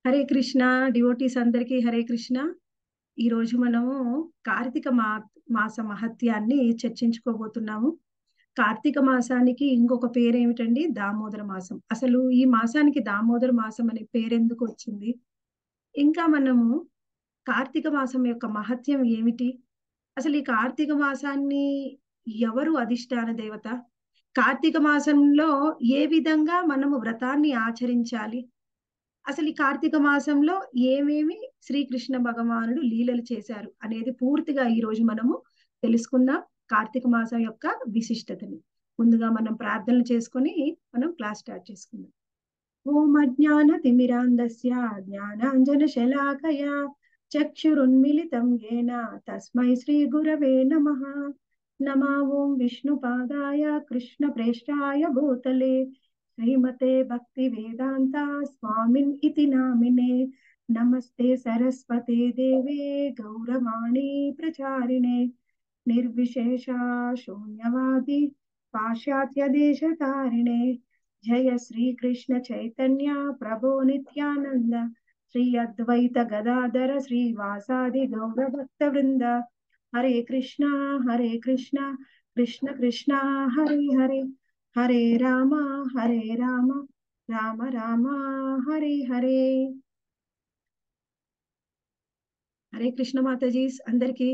Hare Krishna devotees అందరికీ హరే కృష్ణ ఈరోజు మనము కార్తీక మా మాస మహత్యాన్ని చర్చించుకోబోతున్నాము కార్తీక మాసానికి ఇంకొక పేరు ఏమిటండి దామోదర మాసం అసలు ఈ మాసానికి దామోదర మాసం అనే పేరు ఎందుకు వచ్చింది ఇంకా మనము కార్తీక మాసం యొక్క మహత్యం ఏమిటి అసలు ఈ కార్తీక మాసాన్ని ఎవరు అధిష్టాన దేవత కార్తీక మాసంలో ఏ విధంగా మనము వ్రతాన్ని ఆచరించాలి అసలు ఈ కార్తీక మాసంలో ఏమేమి శ్రీకృష్ణ భగవానుడు లీలలు చేశారు అనేది పూర్తిగా ఈ రోజు మనము తెలుసుకుందాం కార్తీక మాసం యొక్క విశిష్టతని ముందుగా మనం ప్రార్థనలు చేసుకొని మనం క్లాస్ స్టార్ట్ చేసుకుందాం ఓం అజ్ఞాన తిమిరాంధస్య జ్ఞానాంజన శలాకయ చక్షురున్మిళితం ఏన తస్మై శ్రీ గురవే నమః నమా ఓం విష్ణుపాదాయ కృష్ణ ప్రేష్టాయ భూతలే శ్రీమతే భక్తి వేదాంత స్వామిన్ ఇతి నామినే నమస్తే సరస్వతే దేవే గౌరవాణి ప్రచారిణే నిర్విశేష శూన్యవాది పాశ్చాత్య దేశతారిణే జయ శ్రీకృష్ణ చైతన్య ప్రభో నిత్యానంద శ్రీ అద్వైత గదాధర శ్రీవాసాది గౌరభక్త వృంద హరే కృష్ణ హరే కృష్ణ కృష్ణ కృష్ణ హరే హరే హరే రామ హరే రామ రామ రామ హరే హరే హరే కృష్ణ మాతాజీ అందరికి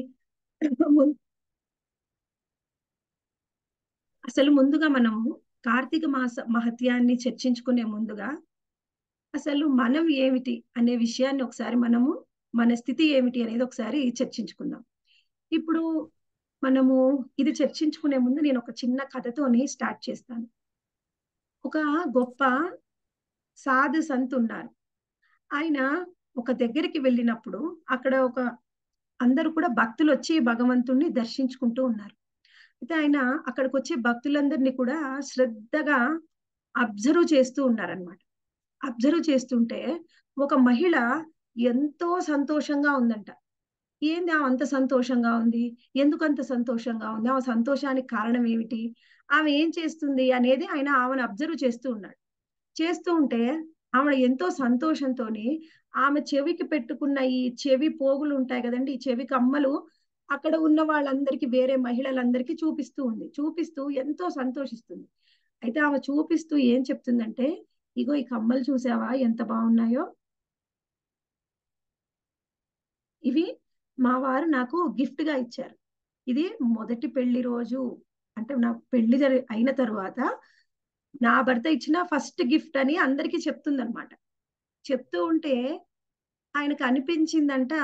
అసలు ముందుగా మనము కార్తీక మాస మహత్యాన్ని చర్చించుకునే ముందుగా అసలు మనం ఏమిటి అనే విషయాన్ని ఒకసారి మనము మన స్థితి ఏమిటి అనేది ఒకసారి చర్చించుకుందాం ఇప్పుడు మనము ఇది చర్చించుకునే ముందు నేను ఒక చిన్న కథతోని స్టార్ట్ చేస్తాను ఒక గొప్ప సాధు సంత్ ఉన్నారు ఆయన ఒక దగ్గరికి వెళ్ళినప్పుడు అక్కడ ఒక అందరూ కూడా భక్తులు వచ్చి భగవంతుణ్ణి దర్శించుకుంటూ ఉన్నారు అయితే ఆయన అక్కడికి వచ్చే భక్తులందరినీ కూడా శ్రద్ధగా అబ్జర్వ్ చేస్తూ ఉన్నారనమాట అబ్జర్వ్ చేస్తుంటే ఒక మహిళ ఎంతో సంతోషంగా ఉందంట ఏంది ఆమె అంత సంతోషంగా ఉంది ఎందుకు అంత సంతోషంగా ఉంది ఆమె సంతోషానికి కారణం ఏమిటి ఆమె ఏం చేస్తుంది అనేది ఆయన ఆమెను అబ్జర్వ్ చేస్తూ ఉన్నాడు చేస్తూ ఉంటే ఆమె ఎంతో సంతోషంతో ఆమె చెవికి పెట్టుకున్న ఈ చెవి పోగులు ఉంటాయి కదండి ఈ చెవి కమ్మలు అక్కడ ఉన్న వాళ్ళందరికీ వేరే మహిళలందరికీ చూపిస్తూ ఉంది చూపిస్తూ ఎంతో సంతోషిస్తుంది అయితే ఆమె చూపిస్తూ ఏం చెప్తుందంటే ఇగో ఈ కమ్మలు చూసావా ఎంత బాగున్నాయో ఇవి మా వారు నాకు గిఫ్ట్ గా ఇచ్చారు ఇది మొదటి పెళ్లి రోజు అంటే నా పెళ్లి జరి అయిన తర్వాత నా భర్త ఇచ్చిన ఫస్ట్ గిఫ్ట్ అని అందరికీ చెప్తుందనమాట చెప్తూ ఉంటే ఆయనకు అనిపించిందంట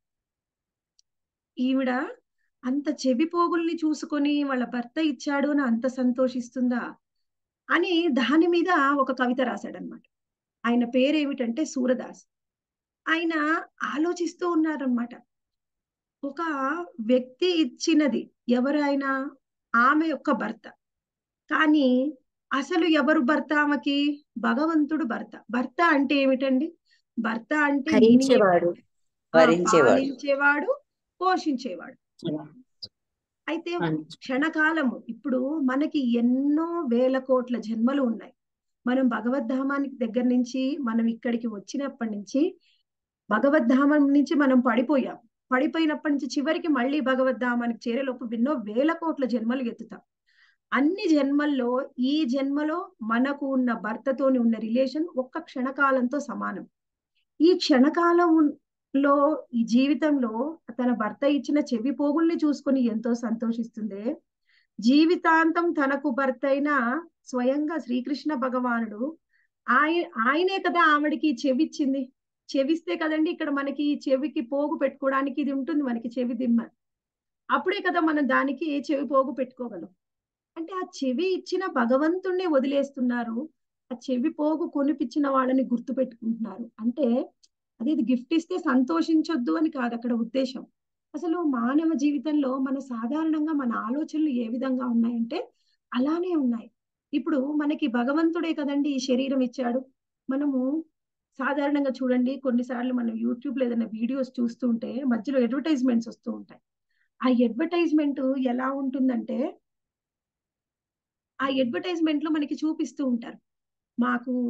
ఈవిడ అంత చెవి పోగుల్ని చూసుకొని వాళ్ళ భర్త ఇచ్చాడు అని అంత సంతోషిస్తుందా అని దాని మీద ఒక కవిత రాశాడనమాట ఆయన పేరేమిటంటే సూరదాస్ ఆయన ఆలోచిస్తూ ఉన్నారనమాట ఒక వ్యక్తి ఇచ్చినది ఎవరైనా ఆమె యొక్క భర్త కానీ అసలు ఎవరు భర్త ఆమెకి భగవంతుడు భర్త భర్త అంటే ఏమిటండి భర్త అంటే హరించేవాడు వరించేవాడు పాలించేవాడు పోషించేవాడు అయితే క్షణకాలము ఇప్పుడు మనకి ఎన్నో వేల కోట్ల జన్మలు ఉన్నాయి మనం భగవద్ధామానికి దగ్గర నుంచి మనం ఇక్కడికి వచ్చినప్పటి నుంచి భగవద్ధామం నుంచి మనం పడిపోయాం పడిపోయినప్పటి నుంచి చివరికి మళ్ళీ భగవద్ధామానికి చేరేలోపు ఎన్నో వేల కోట్ల జన్మలు ఎత్తుతాం అన్ని జన్మల్లో ఈ జన్మలో మనకు ఉన్న భర్తతోని ఉన్న రిలేషన్ ఒక్క క్షణకాలంతో సమానం ఈ క్షణకాలంలో ఈ జీవితంలో తన భర్త ఇచ్చిన చెవి పోగుల్ని చూసుకొని ఎంతో సంతోషిస్తుంది జీవితాంతం తనకు భర్త అయిన స్వయంగా శ్రీకృష్ణ భగవానుడు ఆయన ఆయనే కదా ఆవిడికి చెవిచ్చింది చెవిస్తే కదండి ఇక్కడ మనకి చెవికి పోగు పెట్టుకోవడానికి ఇది ఉంటుంది మనకి చెవి దిమ్మ అప్పుడే కదా మనం దానికి చెవి పోగు పెట్టుకోగలం అంటే ఆ చెవి ఇచ్చిన భగవంతుణ్ణి వదిలేస్తున్నారు ఆ చెవి పోగు కొనిపించిన వాళ్ళని గుర్తు పెట్టుకుంటున్నారు అంటే అది గిఫ్ట్ ఇస్తే సంతోషించొద్దు అని కాదు అక్కడ ఉద్దేశం అసలు మానవ జీవితంలో మన సాధారణంగా మన ఆలోచనలు ఏ విధంగా ఉన్నాయంటే అలానే ఉన్నాయి ఇప్పుడు మనకి భగవంతుడే కదండి ఈ శరీరం ఇచ్చాడు మనము సాధారణంగా చూడండి కొన్నిసార్లు మనం యూట్యూబ్ లో ఏదైనా వీడియోస్ చూస్తుంటే మధ్యలో అడ్వర్టైజ్మెంట్స్ వస్తూ ఉంటాయి ఆ అడ్వర్టైజ్మెంట్ ఎలా ఉంటుందంటే ఆ అడ్వర్టైజ్మెంట్ లో మనకి చూపిస్తూ ఉంటారు మాకు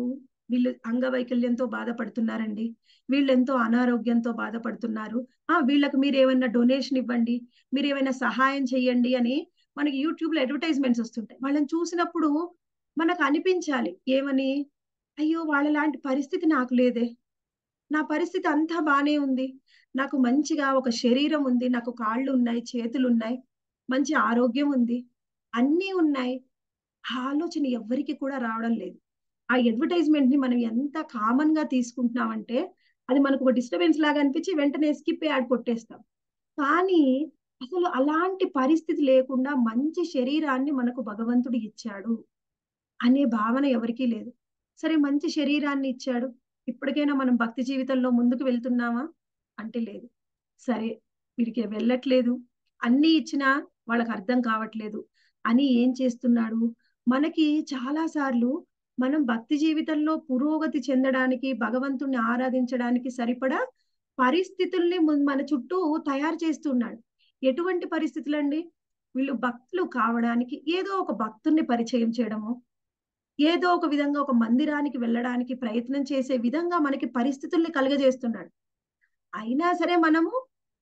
వీళ్ళు అంగవైకల్యంతో బాధపడుతున్నారండి వీళ్ళు ఎంతో అనారోగ్యంతో బాధపడుతున్నారు ఆ వీళ్ళకి మీరు ఏమైనా డొనేషన్ ఇవ్వండి మీరు ఏమైనా సహాయం చేయండి అని మనకి యూట్యూబ్ లో అడ్వర్టైజ్మెంట్స్ వస్తుంటాయి వాళ్ళని చూసినప్పుడు మనకు అనిపించాలి ఏమని అయ్యో వాళ్ళ లాంటి పరిస్థితి నాకు లేదే నా పరిస్థితి అంతా బానే ఉంది నాకు మంచిగా ఒక శరీరం ఉంది నాకు కాళ్ళు ఉన్నాయి చేతులు ఉన్నాయి మంచి ఆరోగ్యం ఉంది అన్నీ ఉన్నాయి ఆ ఆలోచన ఎవ్వరికి కూడా రావడం లేదు ఆ అడ్వర్టైజ్మెంట్ ని మనం ఎంత కామన్ గా తీసుకుంటున్నామంటే అది మనకు ఒక డిస్టర్బెన్స్ లాగా అనిపించి వెంటనే స్కిప్ యాడ్ కొట్టేస్తాం కానీ అసలు అలాంటి పరిస్థితి లేకుండా మంచి శరీరాన్ని మనకు భగవంతుడు ఇచ్చాడు అనే భావన ఎవరికీ లేదు సరే మంచి శరీరాన్ని ఇచ్చాడు ఇప్పటికైనా మనం భక్తి జీవితంలో ముందుకు వెళ్తున్నామా అంటే లేదు సరే వీడికి వెళ్ళట్లేదు అన్ని ఇచ్చినా వాళ్ళకి అర్థం కావట్లేదు అని ఏం చేస్తున్నాడు మనకి చాలా సార్లు మనం భక్తి జీవితంలో పురోగతి చెందడానికి భగవంతుణ్ణి ఆరాధించడానికి సరిపడా పరిస్థితుల్ని ము- మన చుట్టూ తయారు చేస్తున్నాడు ఎటువంటి పరిస్థితులండి వీళ్ళు భక్తులు కావడానికి ఏదో ఒక భక్తుల్ని పరిచయం చేయడము ఏదో ఒక విధంగా ఒక మందిరానికి వెళ్ళడానికి ప్రయత్నం చేసే విధంగా మనకి పరిస్థితుల్ని కలుగజేస్తున్నాడు అయినా సరే మనము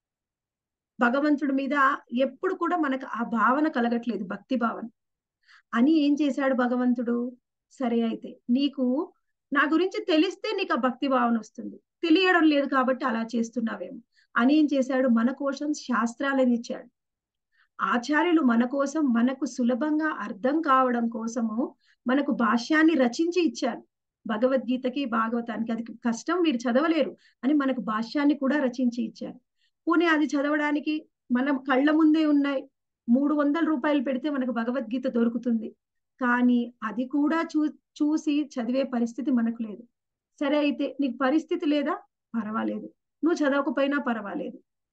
భగవంతుడి మీద ఎప్పుడు కూడా మనకు ఆ భావన కలగట్లేదు భక్తి భావన అని ఏం చేశాడు భగవంతుడు సరే అయితే నీకు నా గురించి తెలిస్తే నీకు ఆ భక్తి భావన వస్తుంది తెలియడం లేదు కాబట్టి అలా చేస్తున్నావేమో అని ఏం చేశాడు మన కోసం శాస్త్రాలను ఇచ్చాడు ఆచార్యులు మన కోసం మనకు సులభంగా అర్థం కావడం కోసము మనకు భాష్యాన్ని రచించి ఇచ్చారు భగవద్గీతకి భాగవతానికి అది కష్టం మీరు చదవలేరు అని మనకు భాష్యాన్ని కూడా రచించి ఇచ్చారు పోనీ అది చదవడానికి మనం కళ్ళ ముందే ఉన్నాయి మూడు వందల రూపాయలు పెడితే మనకు భగవద్గీత దొరుకుతుంది కానీ అది కూడా చూ చూసి చదివే పరిస్థితి మనకు లేదు సరే అయితే నీకు పరిస్థితి లేదా పర్వాలేదు నువ్వు చదవకపోయినా పర్వాలేదు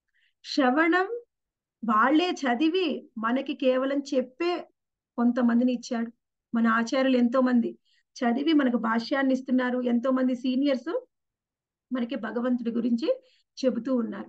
శ్రవణం వాళ్ళే చదివి మనకి కేవలం చెప్పే కొంతమందిని ఇచ్చాడు మన ఆచార్యులు ఎంతో మంది చదివి మనకు భాష్యాన్ని ఇస్తున్నారు ఎంతో మంది సీనియర్స్ మనకి భగవంతుడి గురించి చెబుతూ ఉన్నారు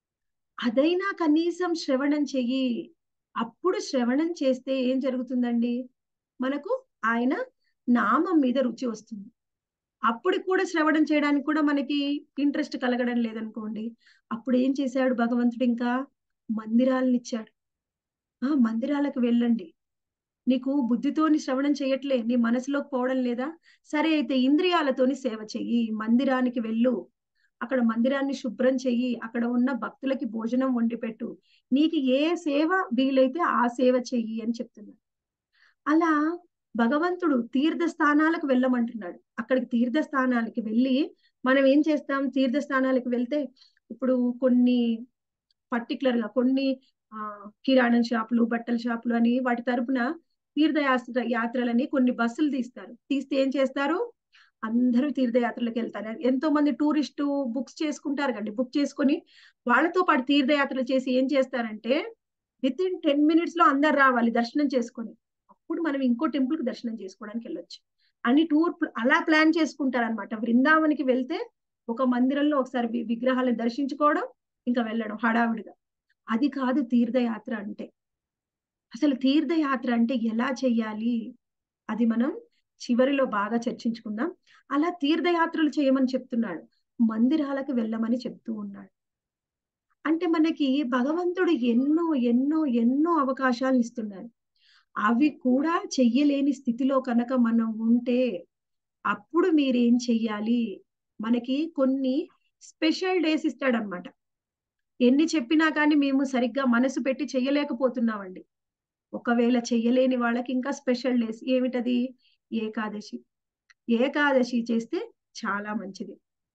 అదైనా కనీసం శ్రవణం చెయ్యి అప్పుడు శ్రవణం చేస్తే ఏం జరుగుతుందండి మనకు ఆయన నామం మీద రుచి వస్తుంది అప్పుడు కూడా శ్రవణం చేయడానికి కూడా మనకి ఇంట్రెస్ట్ కలగడం లేదనుకోండి అప్పుడు ఏం చేశాడు భగవంతుడు ఇంకా మందిరాలను ఇచ్చాడు ఆ మందిరాలకు వెళ్ళండి నీకు బుద్ధితోని శ్రవణం చేయట్లే నీ మనసులోకి పోవడం లేదా సరే అయితే ఇంద్రియాలతోని సేవ చెయ్యి మందిరానికి వెళ్ళు అక్కడ మందిరాన్ని శుభ్రం చెయ్యి అక్కడ ఉన్న భక్తులకి భోజనం వండి పెట్టు నీకు ఏ సేవ వీలైతే ఆ సేవ చెయ్యి అని చెప్తున్నాడు అలా భగవంతుడు తీర్థ స్థానాలకు వెళ్ళమంటున్నాడు అక్కడికి తీర్థ స్థానాలకి వెళ్ళి మనం ఏం చేస్తాం తీర్థ స్థానాలకు వెళ్తే ఇప్పుడు కొన్ని పర్టికులర్ గా కొన్ని ఆ కిరాణం షాపులు బట్టల షాపులు అని వాటి తరపున తీర్థయాత్ర యాత్రలని కొన్ని బస్సులు తీస్తారు తీస్తే ఏం చేస్తారు అందరూ తీర్థయాత్రలకు వెళ్తారు ఎంతో మంది టూరిస్టు బుక్స్ చేసుకుంటారు కండి బుక్ చేసుకొని వాళ్ళతో పాటు తీర్థయాత్రలు చేసి ఏం చేస్తారంటే విత్ ఇన్ టెన్ మినిట్స్ లో అందరు రావాలి దర్శనం చేసుకొని అప్పుడు మనం ఇంకో టెంపుల్ కి దర్శనం చేసుకోవడానికి వెళ్ళొచ్చు అని టూర్ అలా ప్లాన్ చేసుకుంటారు అనమాట బృందావనికి వెళ్తే ఒక మందిరంలో ఒకసారి వి- విగ్రహాలను దర్శించుకోవడం ఇంకా వెళ్ళడం హడావిడిగా అది కాదు తీర్థయాత్ర అంటే అసలు తీర్థయాత్ర అంటే ఎలా చెయ్యాలి అది మనం చివరిలో బాగా చర్చించుకుందాం అలా తీర్థయాత్రలు చేయమని చెప్తున్నాడు మందిరాలకు వెళ్ళమని చెప్తూ ఉన్నాడు అంటే మనకి భగవంతుడు ఎన్నో ఎన్నో ఎన్నో అవకాశాలు ఇస్తున్నాడు అవి కూడా చెయ్యలేని స్థితిలో కనుక మనం ఉంటే అప్పుడు మీరేం చెయ్యాలి మనకి కొన్ని స్పెషల్ డేస్ ఇస్తాడనమాట ఎన్ని చెప్పినా కానీ మేము సరిగ్గా మనసు పెట్టి చెయ్యలేకపోతున్నామండి ఒకవేళ చెయ్యలేని వాళ్ళకి ఇంకా స్పెషల్ డేస్ ఏమిటది ఏకాదశి ఏకాదశి చేస్తే చాలా మంచిది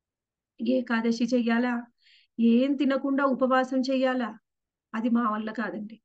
ఏకాదశి చెయ్యాలా ఏం తినకుండా ఉపవాసం చెయ్యాలా అది మా వల్ల కాదండి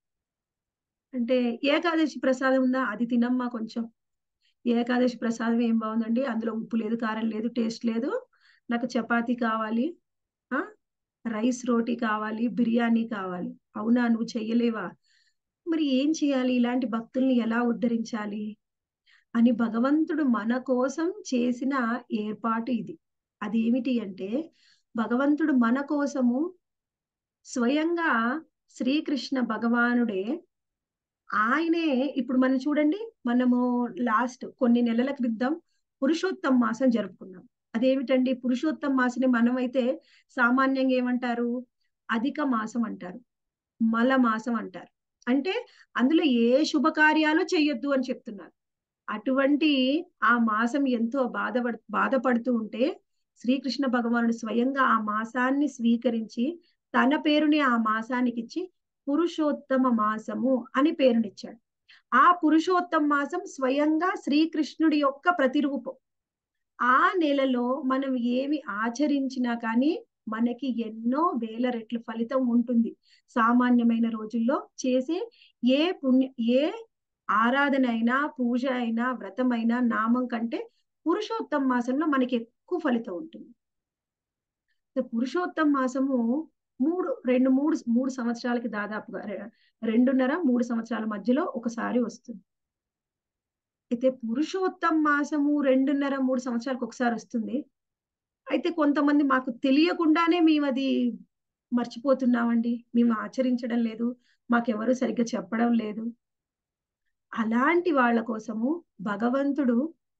అంటే ఏకాదశి ప్రసాదం ఉందా అది తినమ్మా కొంచెం ఏకాదశి ప్రసాదం ఏం బాగుందండి అందులో ఉప్పు లేదు కారం లేదు టేస్ట్ లేదు నాకు చపాతీ కావాలి ఆ రైస్ రోటీ కావాలి బిర్యానీ కావాలి అవునా నువ్వు చెయ్యలేవా మరి ఏం చేయాలి ఇలాంటి భక్తుల్ని ఎలా ఉద్ధరించాలి అని భగవంతుడు మన కోసం చేసిన ఏర్పాటు ఇది అదేమిటి అంటే భగవంతుడు మన కోసము స్వయంగా శ్రీకృష్ణ భగవానుడే ఆయనే ఇప్పుడు మనం చూడండి మనము లాస్ట్ కొన్ని నెలల క్రితం పురుషోత్తమ మాసం జరుపుకున్నాం అదేమిటండి పురుషోత్తమ మాసని మనమైతే సామాన్యంగా ఏమంటారు అధిక మాసం అంటారు మల మాసం అంటారు అంటే అందులో ఏ శుభకార్యాలు చేయొద్దు అని చెప్తున్నారు అటువంటి ఆ మాసం ఎంతో బాధపడు బాధపడుతూ ఉంటే శ్రీకృష్ణ భగవానుడు స్వయంగా ఆ మాసాన్ని స్వీకరించి తన పేరుని ఆ మాసానికి ఇచ్చి పురుషోత్తమ మాసము అని పేరునిచ్చాడు ఆ పురుషోత్తమ మాసం స్వయంగా శ్రీకృష్ణుడి యొక్క ప్రతిరూపం ఆ నెలలో మనం ఏమి ఆచరించినా కానీ మనకి ఎన్నో వేల రెట్ల ఫలితం ఉంటుంది సామాన్యమైన రోజుల్లో చేసే ఏ పుణ్య ఏ ఆరాధన అయినా పూజ అయినా వ్రతం అయినా నామం కంటే పురుషోత్తమ మాసంలో మనకి ఎక్కువ ఫలితం ఉంటుంది పురుషోత్తమ మాసము మూడు రెండు మూడు మూడు సంవత్సరాలకి దాదాపుగా రెండున్నర మూడు సంవత్సరాల మధ్యలో ఒకసారి వస్తుంది అయితే పురుషోత్తమ మాసము రెండున్నర మూడు సంవత్సరాలకు ఒకసారి వస్తుంది అయితే కొంతమంది మాకు తెలియకుండానే మేము అది మర్చిపోతున్నామండి మేము ఆచరించడం లేదు మాకెవరు సరిగ్గా చెప్పడం లేదు అలాంటి వాళ్ళ కోసము భగవంతుడు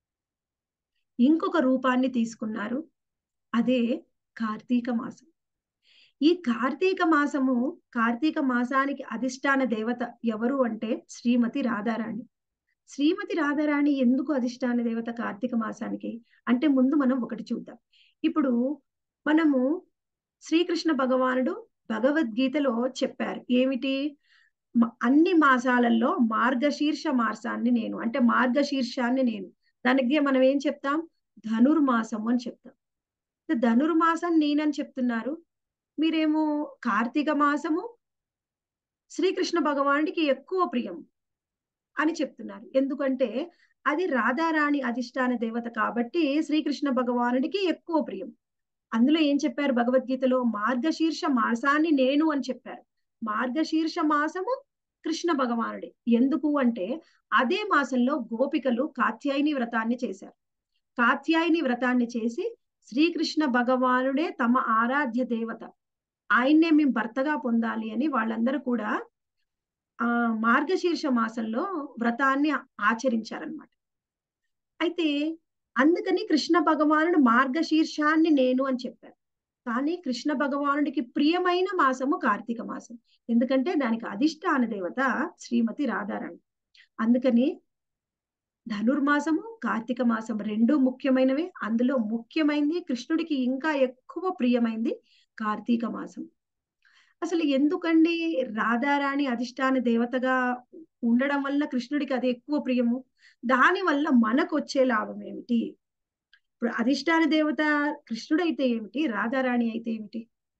ఇంకొక రూపాన్ని తీసుకున్నారు అదే కార్తీక మాసం ఈ కార్తీక మాసము కార్తీక మాసానికి అధిష్టాన దేవత ఎవరు అంటే శ్రీమతి రాధారాణి శ్రీమతి రాధారాణి ఎందుకు అధిష్టాన దేవత కార్తీక మాసానికి అంటే ముందు మనం ఒకటి చూద్దాం ఇప్పుడు మనము శ్రీకృష్ణ భగవానుడు భగవద్గీతలో చెప్పారు ఏమిటి అన్ని మాసాలలో మార్గశీర్ష మాసాన్ని నేను అంటే మార్గశీర్షాన్ని నేను దానికి మనం ఏం చెప్తాం ధనుర్మాసం అని చెప్తాం ధనుర్మాసం నేనని చెప్తున్నారు మీరేమో కార్తీక మాసము శ్రీకృష్ణ భగవానుడికి ఎక్కువ ప్రియం అని చెప్తున్నారు ఎందుకంటే అది రాధారాణి అధిష్టాన దేవత కాబట్టి శ్రీకృష్ణ భగవానుడికి ఎక్కువ ప్రియం అందులో ఏం చెప్పారు భగవద్గీతలో మార్గశీర్ష మాసాన్ని నేను అని చెప్పారు మార్గశీర్ష మాసము కృష్ణ భగవానుడే ఎందుకు అంటే అదే మాసంలో గోపికలు కాత్యాయని వ్రతాన్ని చేశారు కాత్యాయని వ్రతాన్ని చేసి శ్రీకృష్ణ భగవానుడే తమ ఆరాధ్య దేవత ఆయన్నే మేము భర్తగా పొందాలి అని వాళ్ళందరూ కూడా ఆ మార్గశీర్ష మాసంలో వ్రతాన్ని ఆచరించారనమాట అయితే అందుకని కృష్ణ భగవానుడు మార్గశీర్షాన్ని నేను అని చెప్పారు కానీ కృష్ణ భగవానుడికి ప్రియమైన మాసము కార్తీక మాసం ఎందుకంటే దానికి అధిష్టాన దేవత శ్రీమతి రాధారాణి అందుకని ధనుర్మాసము కార్తీక మాసం రెండు ముఖ్యమైనవే అందులో ముఖ్యమైనది కృష్ణుడికి ఇంకా ఎక్కువ ప్రియమైంది కార్తీక మాసం అసలు ఎందుకండి రాధారాణి అధిష్టాన దేవతగా ఉండడం వల్ల కృష్ణుడికి అది ఎక్కువ ప్రియము దాని వల్ల మనకు వచ్చే లాభం ఏమిటి ఇప్పుడు అధిష్టాన దేవత కృష్ణుడు అయితే ఏమిటి రాధారాణి అయితే ఏమిటి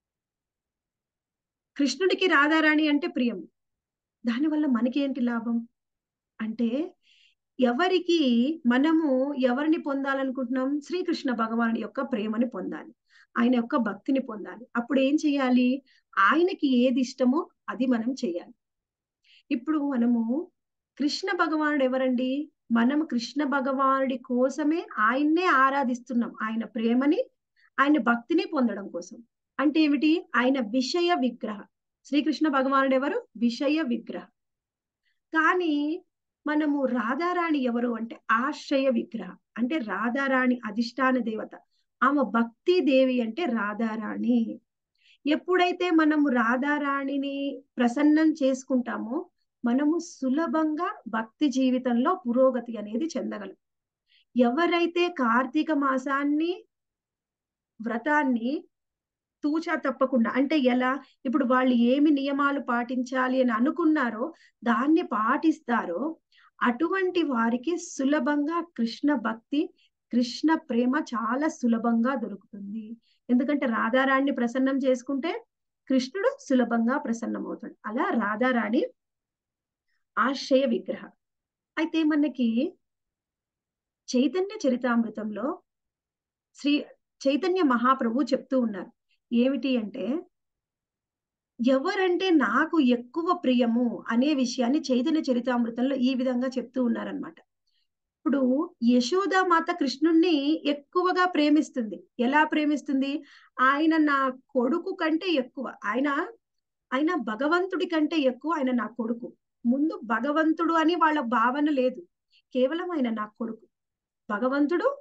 కృష్ణుడికి రాధారాణి అంటే ప్రియం దానివల్ల మనకి ఏంటి లాభం అంటే ఎవరికి మనము ఎవరిని పొందాలనుకుంటున్నాం శ్రీకృష్ణ భగవానుడి యొక్క ప్రేమని పొందాలి ఆయన యొక్క భక్తిని పొందాలి అప్పుడు ఏం చేయాలి ఆయనకి ఏది ఇష్టమో అది మనం చేయాలి ఇప్పుడు మనము కృష్ణ భగవానుడు ఎవరండి మనం కృష్ణ భగవానుడి కోసమే ఆయన్నే ఆరాధిస్తున్నాం ఆయన ప్రేమని ఆయన భక్తిని పొందడం కోసం అంటే ఏమిటి ఆయన విషయ విగ్రహ శ్రీకృష్ణ భగవానుడు ఎవరు విషయ విగ్రహ కానీ మనము రాధారాణి ఎవరు అంటే ఆశ్రయ విగ్రహ అంటే రాధారాణి అధిష్టాన దేవత ఆమె భక్తి దేవి అంటే రాధారాణి ఎప్పుడైతే మనము రాధారాణిని ప్రసన్నం చేసుకుంటామో మనము సులభంగా భక్తి జీవితంలో పురోగతి అనేది చెందగలం ఎవరైతే కార్తీక మాసాన్ని వ్రతాన్ని తూచా తప్పకుండా అంటే ఎలా ఇప్పుడు వాళ్ళు ఏమి నియమాలు పాటించాలి అని అనుకున్నారో దాన్ని పాటిస్తారో అటువంటి వారికి సులభంగా కృష్ణ భక్తి కృష్ణ ప్రేమ చాలా సులభంగా దొరుకుతుంది ఎందుకంటే రాధారాణిని ప్రసన్నం చేసుకుంటే కృష్ణుడు సులభంగా ప్రసన్నమవుతాడు అలా రాధారాణి ఆశ్రయ విగ్రహ అయితే మనకి చైతన్య చరితామృతంలో శ్రీ చైతన్య మహాప్రభు చెప్తూ ఉన్నారు ఏమిటి అంటే ఎవరంటే నాకు ఎక్కువ ప్రియము అనే విషయాన్ని చైతన్య చరితామృతంలో ఈ విధంగా చెప్తూ ఉన్నారనమాట ఇప్పుడు యశోదామాత కృష్ణుణ్ణి ఎక్కువగా ప్రేమిస్తుంది ఎలా ప్రేమిస్తుంది ఆయన నా కొడుకు కంటే ఎక్కువ ఆయన ఆయన భగవంతుడి కంటే ఎక్కువ ఆయన నా కొడుకు ముందు భగవంతుడు అని వాళ్ళ భావన లేదు కేవలం ఆయన నా కొడుకు భగవంతుడు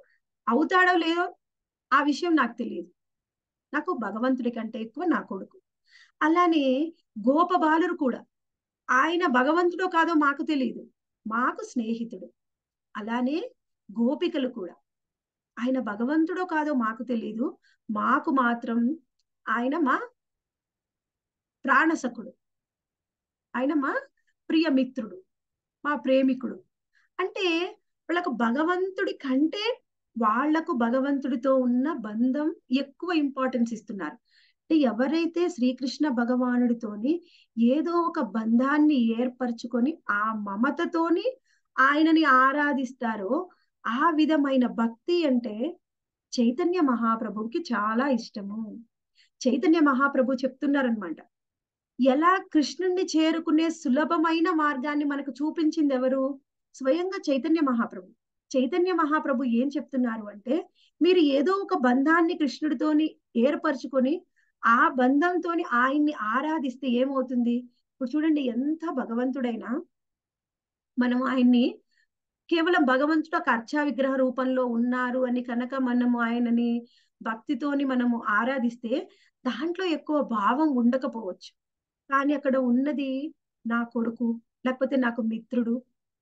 అవుతాడో లేదో ఆ విషయం నాకు తెలియదు నాకు భగవంతుడి కంటే ఎక్కువ నా కొడుకు అలానే గోపబాలురు కూడా ఆయన భగవంతుడో కాదో మాకు తెలియదు మాకు స్నేహితుడు అలానే గోపికలు కూడా ఆయన భగవంతుడో కాదో మాకు తెలియదు మాకు మాత్రం ఆయన మా ప్రాణసకుడు ఆయన మా ప్రియమిత్రుడు మా ప్రేమికుడు అంటే వాళ్ళకు భగవంతుడి కంటే వాళ్లకు భగవంతుడితో ఉన్న బంధం ఎక్కువ ఇంపార్టెన్స్ ఇస్తున్నారు అంటే ఎవరైతే శ్రీకృష్ణ భగవానుడితోని ఏదో ఒక బంధాన్ని ఏర్పరచుకొని ఆ మమతతోని ఆయనని ఆరాధిస్తారో ఆ విధమైన భక్తి అంటే చైతన్య మహాప్రభువుకి చాలా ఇష్టము చైతన్య మహాప్రభు చెప్తున్నారనమాట ఎలా కృష్ణుణ్ణి చేరుకునే సులభమైన మార్గాన్ని మనకు చూపించింది ఎవరు స్వయంగా చైతన్య మహాప్రభు చైతన్య మహాప్రభు ఏం చెప్తున్నారు అంటే మీరు ఏదో ఒక బంధాన్ని కృష్ణుడితోని ఏర్పరచుకొని ఆ బంధంతోని ఆయన్ని ఆరాధిస్తే ఏమవుతుంది ఇప్పుడు చూడండి ఎంత భగవంతుడైనా మనం ఆయన్ని కేవలం భగవంతుడు ఒక అర్చా విగ్రహ రూపంలో ఉన్నారు అని కనుక మనము ఆయనని భక్తితోని మనము ఆరాధిస్తే దాంట్లో ఎక్కువ భావం ఉండకపోవచ్చు కానీ అక్కడ ఉన్నది నా కొడుకు లేకపోతే నాకు మిత్రుడు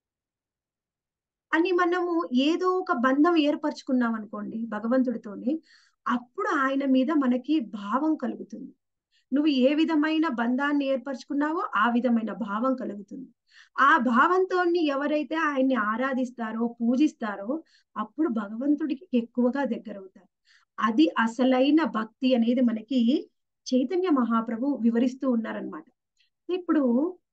అని మనము ఏదో ఒక బంధం ఏర్పరచుకున్నాం అనుకోండి భగవంతుడితోని అప్పుడు ఆయన మీద మనకి భావం కలుగుతుంది నువ్వు ఏ విధమైన బంధాన్ని ఏర్పరచుకున్నావో ఆ విధమైన భావం కలుగుతుంది ఆ భావంతో ఎవరైతే ఆయన్ని ఆరాధిస్తారో పూజిస్తారో అప్పుడు భగవంతుడికి ఎక్కువగా దగ్గరవుతారు అది అసలైన భక్తి అనేది మనకి చైతన్య మహాప్రభు వివరిస్తూ ఉన్నారనమాట ఇప్పుడు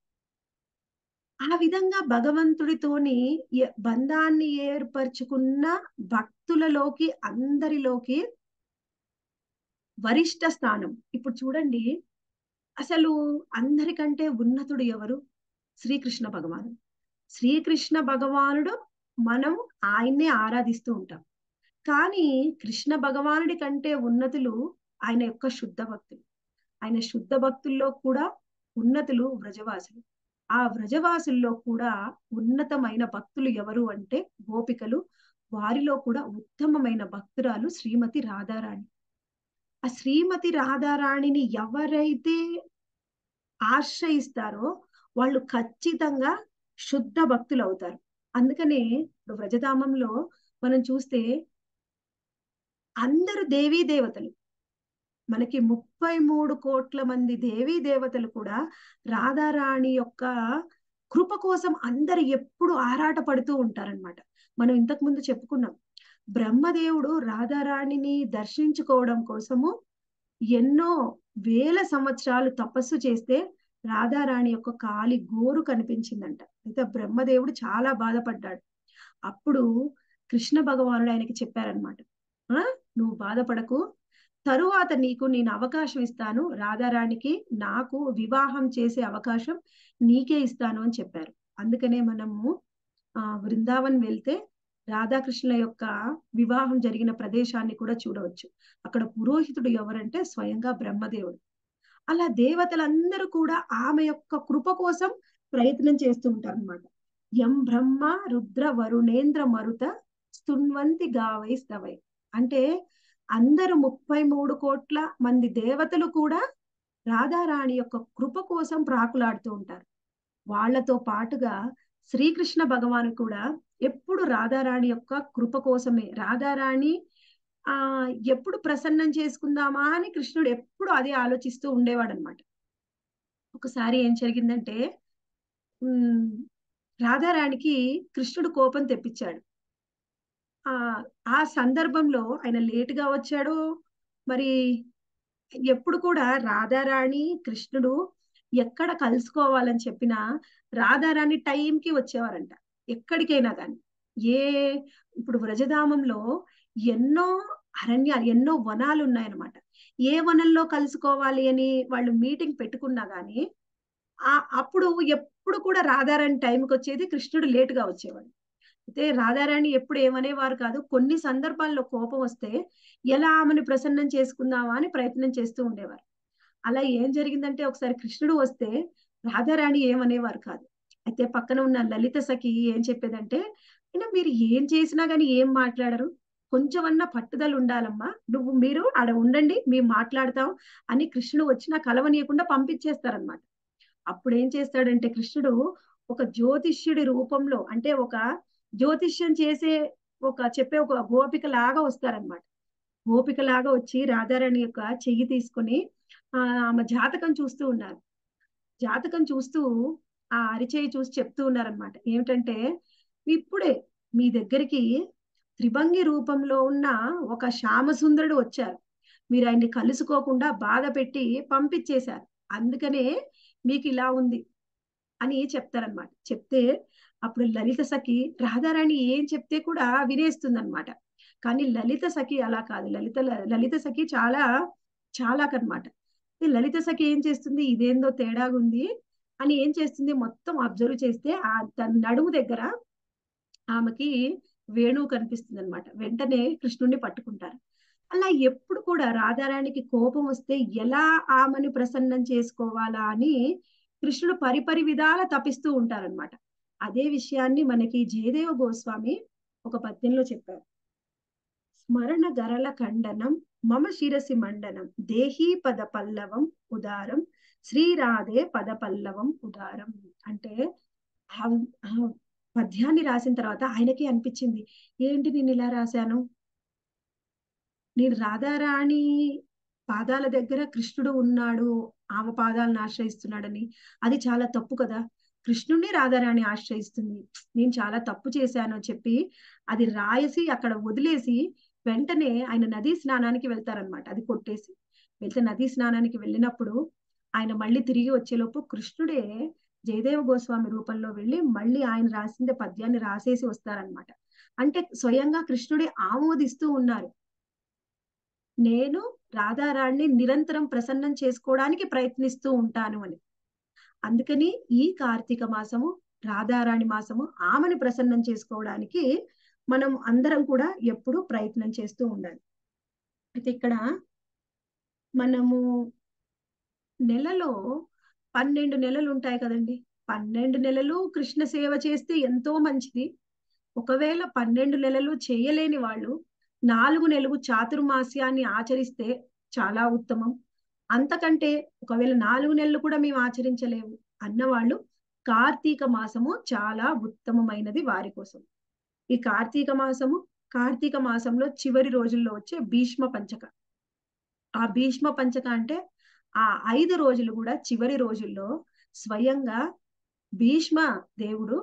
ఆ విధంగా భగవంతుడితోని బంధాన్ని ఏర్పరచుకున్న భక్తులలోకి అందరిలోకి వరిష్ట స్థానం ఇప్పుడు చూడండి అసలు అందరికంటే ఉన్నతుడు ఎవరు శ్రీకృష్ణ భగవానుడు శ్రీకృష్ణ భగవానుడు మనం ఆయన్నే ఆరాధిస్తూ ఉంటాం కానీ కృష్ణ భగవానుడి కంటే ఉన్నతులు ఆయన యొక్క శుద్ధ భక్తులు ఆయన శుద్ధ భక్తుల్లో కూడా ఉన్నతులు వ్రజవాసులు ఆ వ్రజవాసుల్లో కూడా ఉన్నతమైన భక్తులు ఎవరు అంటే గోపికలు వారిలో కూడా ఉత్తమమైన భక్తురాలు శ్రీమతి రాధారాణి ఆ శ్రీమతి రాధారాణిని ఎవరైతే ఆశ్రయిస్తారో వాళ్ళు ఖచ్చితంగా శుద్ధ భక్తులు అవుతారు అందుకనే ఇప్పుడు వ్రజధామంలో మనం చూస్తే అందరు దేవీ దేవతలు మనకి ముప్పై మూడు కోట్ల మంది దేవీ దేవతలు కూడా రాధారాణి యొక్క కృప కోసం అందరు ఎప్పుడు ఆరాట పడుతూ ఉంటారనమాట మనం ఇంతకు ముందు చెప్పుకున్నాం బ్రహ్మదేవుడు రాధారాణిని దర్శించుకోవడం కోసము ఎన్నో వేల సంవత్సరాలు తపస్సు చేస్తే రాధారాణి యొక్క కాలి గోరు కనిపించిందంట అయితే బ్రహ్మదేవుడు చాలా బాధపడ్డాడు అప్పుడు కృష్ణ భగవానుడు ఆయనకి చెప్పారనమాట ఆ నువ్వు బాధపడకు తరువాత నీకు నేను అవకాశం ఇస్తాను రాధారాణికి నాకు వివాహం చేసే అవకాశం నీకే ఇస్తాను అని చెప్పారు అందుకనే మనము ఆ బృందావన్ వెళ్తే రాధాకృష్ణుల యొక్క వివాహం జరిగిన ప్రదేశాన్ని కూడా చూడవచ్చు అక్కడ పురోహితుడు ఎవరంటే స్వయంగా బ్రహ్మదేవుడు అలా దేవతలందరూ కూడా ఆమె యొక్క కృప కోసం ప్రయత్నం చేస్తూ ఉంటారు అనమాట ఎం బ్రహ్మ రుద్ర వరుణేంద్ర మరుత స్తున్వంతి గావై స్తవై అంటే అందరు ముప్పై మూడు కోట్ల మంది దేవతలు కూడా రాధారాణి యొక్క కృప కోసం ప్రాకులాడుతూ ఉంటారు వాళ్లతో పాటుగా శ్రీకృష్ణ భగవాను కూడా ఎప్పుడు రాధారాణి యొక్క కృప కోసమే రాధారాణి ఆ ఎప్పుడు ప్రసన్నం చేసుకుందామా అని కృష్ణుడు ఎప్పుడు అదే ఆలోచిస్తూ ఉండేవాడు అనమాట ఒకసారి ఏం జరిగిందంటే ఉమ్ రాధారాణికి కృష్ణుడు కోపం తెప్పించాడు ఆ ఆ సందర్భంలో ఆయన లేటుగా వచ్చాడు మరి ఎప్పుడు కూడా రాధారాణి కృష్ణుడు ఎక్కడ కలుసుకోవాలని చెప్పినా రాధారాణి టైంకి వచ్చేవారంట ఎక్కడికైనా కానీ ఏ ఇప్పుడు వ్రజధామంలో ఎన్నో అరణ్యాలు ఎన్నో వనాలు ఉన్నాయన్నమాట ఏ వనంలో కలుసుకోవాలి అని వాళ్ళు మీటింగ్ పెట్టుకున్నా గానీ ఆ అప్పుడు ఎప్పుడు కూడా రాధారాణి టైంకి వచ్చేది కృష్ణుడు లేటుగా వచ్చేవాడు అయితే రాధారాణి ఎప్పుడు ఏమనేవారు కాదు కొన్ని సందర్భాల్లో కోపం వస్తే ఎలా ఆమెను ప్రసన్నం చేసుకుందామా అని ప్రయత్నం చేస్తూ ఉండేవారు అలా ఏం జరిగిందంటే ఒకసారి కృష్ణుడు వస్తే రాధారాణి ఏమనేవారు కాదు అయితే పక్కన ఉన్న లలిత సఖి ఏం చెప్పేదంటే అయినా మీరు ఏం చేసినా గానీ ఏం మాట్లాడరు కొంచెమన్నా పట్టుదల ఉండాలమ్మా నువ్వు మీరు ఆడ ఉండండి మేము మాట్లాడతాం అని కృష్ణుడు వచ్చినా కలవనీయకుండా పంపించేస్తారనమాట అప్పుడు ఏం చేస్తాడంటే కృష్ణుడు ఒక జ్యోతిష్యుడి రూపంలో అంటే ఒక జ్యోతిష్యం చేసే ఒక చెప్పే ఒక గోపిక లాగా వస్తారనమాట గోపిక లాగా వచ్చి రాధారాణి యొక్క చెయ్యి తీసుకొని ఆ ఆమె జాతకం చూస్తూ ఉన్నారు జాతకం చూస్తూ ఆ అరిచేయి చూసి చెప్తూ ఉన్నారనమాట ఏమిటంటే ఇప్పుడే మీ దగ్గరికి త్రిభంగి రూపంలో ఉన్న ఒక శ్యామసుందరుడు వచ్చారు మీరు ఆయన్ని కలుసుకోకుండా బాధ పెట్టి పంపించేశారు అందుకనే మీకు ఇలా ఉంది అని చెప్తారనమాట చెప్తే అప్పుడు లలిత సఖి రాధారాణి ఏం చెప్తే కూడా వినేస్తుంది అనమాట కానీ లలిత సఖి అలా కాదు లలిత లలిత సఖి చాలా చాలాకనమాట లలిత సఖి ఏం చేస్తుంది ఇదేందో తేడాగుంది అని ఏం చేస్తుంది మొత్తం అబ్జర్వ్ చేస్తే ఆ తన నడుము దగ్గర ఆమెకి వేణువు కనిపిస్తుంది అనమాట వెంటనే కృష్ణుడిని పట్టుకుంటారు అలా ఎప్పుడు కూడా రాధారాణికి కోపం వస్తే ఎలా ఆమెను ప్రసన్నం చేసుకోవాలా అని కృష్ణుడు పరిపరి విధాల తపిస్తూ ఉంటారనమాట అదే విషయాన్ని మనకి జయదేవ గోస్వామి ఒక పద్యంలో చెప్పారు స్మరణ గరల ఖండనం మమ శిరసి మండనం దేహీ పద పల్లవం ఉదారం శ్రీరాధే పద పల్లవం ఉదారం అంటే పద్యాన్ని రాసిన తర్వాత ఆయనకి అనిపించింది ఏంటి నేను ఇలా రాశాను నేను రాధారాణి పాదాల దగ్గర కృష్ణుడు ఉన్నాడు ఆమె పాదాలను ఆశ్రయిస్తున్నాడని అది చాలా తప్పు కదా కృష్ణుడిని రాధారాణి ఆశ్రయిస్తుంది నేను చాలా తప్పు చేశాను అని చెప్పి అది రాయసి అక్కడ వదిలేసి వెంటనే ఆయన నదీ స్నానానికి వెళ్తారనమాట అది కొట్టేసి వెళ్తే నదీ స్నానానికి వెళ్ళినప్పుడు ఆయన మళ్ళీ తిరిగి వచ్చేలోపు కృష్ణుడే జయదేవ గోస్వామి రూపంలో వెళ్ళి మళ్ళీ ఆయన రాసిందే పద్యాన్ని రాసేసి వస్తారనమాట అంటే స్వయంగా కృష్ణుడే ఆమోదిస్తూ ఉన్నారు నేను రాధారాణ్ణి నిరంతరం ప్రసన్నం చేసుకోవడానికి ప్రయత్నిస్తూ ఉంటాను అని అందుకని ఈ కార్తీక మాసము రాధారాణి మాసము ఆమెను ప్రసన్నం చేసుకోవడానికి మనం అందరం కూడా ఎప్పుడు ప్రయత్నం చేస్తూ ఉండాలి అయితే ఇక్కడ మనము నెలలో పన్నెండు నెలలు ఉంటాయి కదండి పన్నెండు నెలలు కృష్ణ సేవ చేస్తే ఎంతో మంచిది ఒకవేళ పన్నెండు నెలలు చేయలేని వాళ్ళు నాలుగు నెలలు చాతుర్మాస్యాన్ని ఆచరిస్తే చాలా ఉత్తమం అంతకంటే ఒకవేళ నాలుగు నెలలు కూడా మేము ఆచరించలేము అన్నవాళ్ళు కార్తీక మాసము చాలా ఉత్తమమైనది వారి కోసం ఈ కార్తీక మాసము కార్తీక మాసంలో చివరి రోజుల్లో వచ్చే భీష్మ పంచక ఆ భీష్మ పంచక అంటే ఆ ఐదు రోజులు కూడా చివరి రోజుల్లో స్వయంగా భీష్మ దేవుడు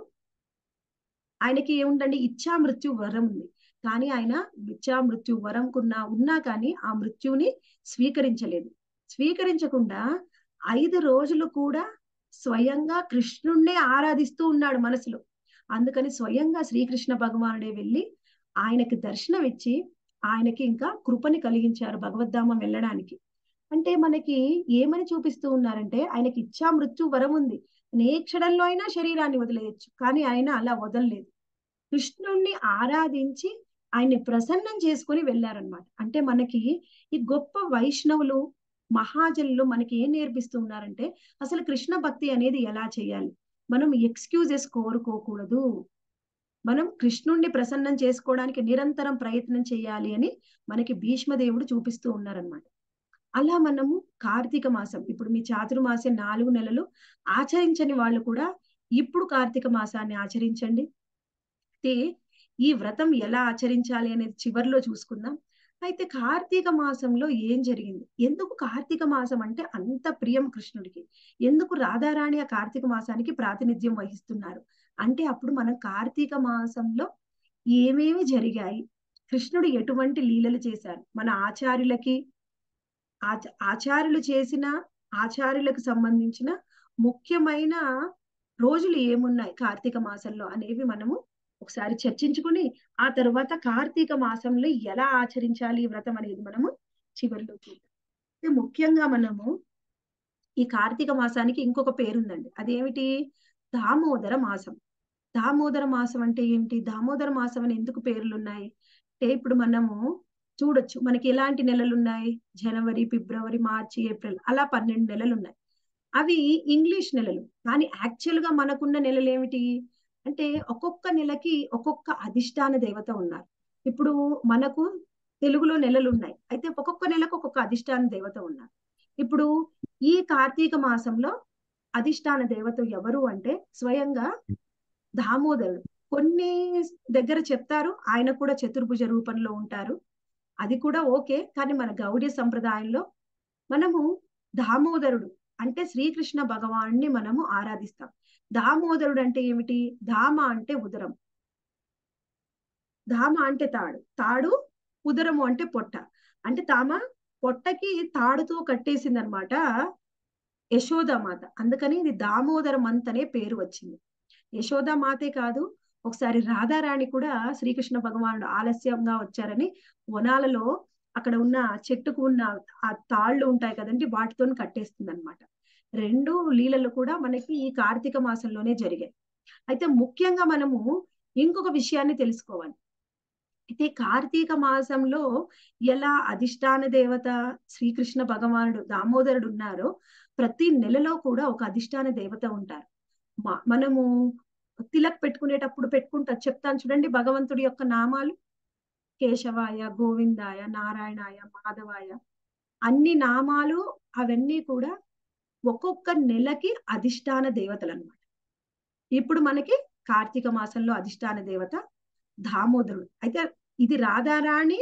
ఆయనకి ఏముందండి ఇచ్చా మృత్యు వరం ఉంది కానీ ఆయన ఇచ్చా మృత్యు వరం కున్నా ఉన్నా కానీ ఆ మృత్యుని స్వీకరించలేదు స్వీకరించకుండా ఐదు రోజులు కూడా స్వయంగా కృష్ణుణ్ణే ఆరాధిస్తూ ఉన్నాడు మనసులో అందుకని స్వయంగా శ్రీకృష్ణ భగవానుడే వెళ్ళి ఆయనకి దర్శనం ఇచ్చి ఆయనకి ఇంకా కృపని కలిగించారు భగవద్ధామం వెళ్ళడానికి అంటే మనకి ఏమని చూపిస్తూ ఉన్నారంటే ఆయనకి ఇచ్చా మృత్యు వరం ఉంది ఏ క్షణంలో అయినా శరీరాన్ని వదిలేయచ్చు కానీ ఆయన అలా వదలలేదు కృష్ణుణ్ణి ఆరాధించి ఆయన్ని ప్రసన్నం చేసుకొని వెళ్ళారనమాట అంటే మనకి ఈ గొప్ప వైష్ణవులు మహాజనులు మనకి ఏం నేర్పిస్తూ ఉన్నారంటే అసలు కృష్ణ భక్తి అనేది ఎలా చేయాలి మనం ఎక్స్క్యూజెస్ కోరుకోకూడదు మనం కృష్ణుణ్ణి ప్రసన్నం చేసుకోవడానికి నిరంతరం ప్రయత్నం చేయాలి అని మనకి భీష్మదేవుడు చూపిస్తూ ఉన్నారనమాట అలా మనము కార్తీక మాసం ఇప్పుడు మీ చాతుర్మాసం నాలుగు నెలలు ఆచరించని వాళ్ళు కూడా ఇప్పుడు కార్తీక మాసాన్ని ఆచరించండి అయితే ఈ వ్రతం ఎలా ఆచరించాలి అనేది చివరిలో చూసుకుందాం అయితే కార్తీక మాసంలో ఏం జరిగింది ఎందుకు కార్తీక మాసం అంటే అంత ప్రియం కృష్ణుడికి ఎందుకు రాధారాణి ఆ కార్తీక మాసానికి ప్రాతినిధ్యం వహిస్తున్నారు అంటే అప్పుడు మనం కార్తీక మాసంలో ఏమేమి జరిగాయి కృష్ణుడు ఎటువంటి లీలలు చేశారు మన ఆచార్యులకి ఆచార్యులు చేసిన ఆచార్యులకు సంబంధించిన ముఖ్యమైన రోజులు ఏమున్నాయి కార్తీక మాసంలో అనేవి మనము ఒకసారి చర్చించుకుని ఆ తర్వాత కార్తీక మాసంలో ఎలా ఆచరించాలి ఈ వ్రతం అనేది మనము చివరిలో చూద్దాం ముఖ్యంగా మనము ఈ కార్తీక మాసానికి ఇంకొక పేరుందండి అదేమిటి దామోదర మాసం దామోదర మాసం అంటే ఏంటి దామోదర మాసం అని ఎందుకు పేర్లు ఉన్నాయి అంటే ఇప్పుడు మనము చూడొచ్చు మనకి ఎలాంటి నెలలు ఉన్నాయి జనవరి ఫిబ్రవరి మార్చి ఏప్రిల్ అలా పన్నెండు నెలలు ఉన్నాయి అవి ఇంగ్లీష్ నెలలు కానీ యాక్చువల్ గా మనకున్న నెలలు ఏమిటి అంటే ఒక్కొక్క నెలకి ఒక్కొక్క అధిష్టాన దేవత ఉన్నారు ఇప్పుడు మనకు తెలుగులో నెలలు ఉన్నాయి అయితే ఒక్కొక్క నెలకు ఒక్కొక్క అధిష్టాన దేవత ఉన్నారు ఇప్పుడు ఈ కార్తీక మాసంలో అధిష్టాన దేవత ఎవరు అంటే స్వయంగా దామోదరుడు కొన్ని దగ్గర చెప్తారు ఆయన కూడా చతుర్భుజ రూపంలో ఉంటారు అది కూడా ఓకే కానీ మన గౌడీ సంప్రదాయంలో మనము దామోదరుడు అంటే శ్రీకృష్ణ భగవాన్ని మనము ఆరాధిస్తాం దామోదరుడు అంటే ఏమిటి ధామ అంటే ఉదరం ధామ అంటే తాడు తాడు ఉదరము అంటే పొట్ట అంటే తామ పొట్టకి తాడుతో కట్టేసింది అనమాట యశోదామాత అందుకని ఇది దామోదర మంత్ అనే పేరు వచ్చింది యశోదామాతే కాదు ఒకసారి రాధారాణి కూడా శ్రీకృష్ణ భగవానుడు ఆలస్యంగా వచ్చారని వనాలలో అక్కడ ఉన్న చెట్టుకు ఉన్న ఆ తాళ్ళు ఉంటాయి కదండి వాటితో కట్టేస్తుంది అనమాట రెండు లీలలు కూడా మనకి ఈ కార్తీక మాసంలోనే జరిగాయి అయితే ముఖ్యంగా మనము ఇంకొక విషయాన్ని తెలుసుకోవాలి అయితే కార్తీక మాసంలో ఎలా అధిష్టాన దేవత శ్రీకృష్ణ భగవానుడు దామోదరుడు ఉన్నారో ప్రతి నెలలో కూడా ఒక అధిష్టాన దేవత ఉంటారు మనము తిలక్ పెట్టుకునేటప్పుడు పెట్టుకుంటా చెప్తాను చూడండి భగవంతుడి యొక్క నామాలు కేశవాయ గోవిందాయ నారాయణాయ మాధవాయ అన్ని నామాలు అవన్నీ కూడా ఒక్కొక్క నెలకి అధిష్టాన దేవతలు అనమాట ఇప్పుడు మనకి కార్తీక మాసంలో అధిష్టాన దేవత దామోదరుడు అయితే ఇది రాధారాణి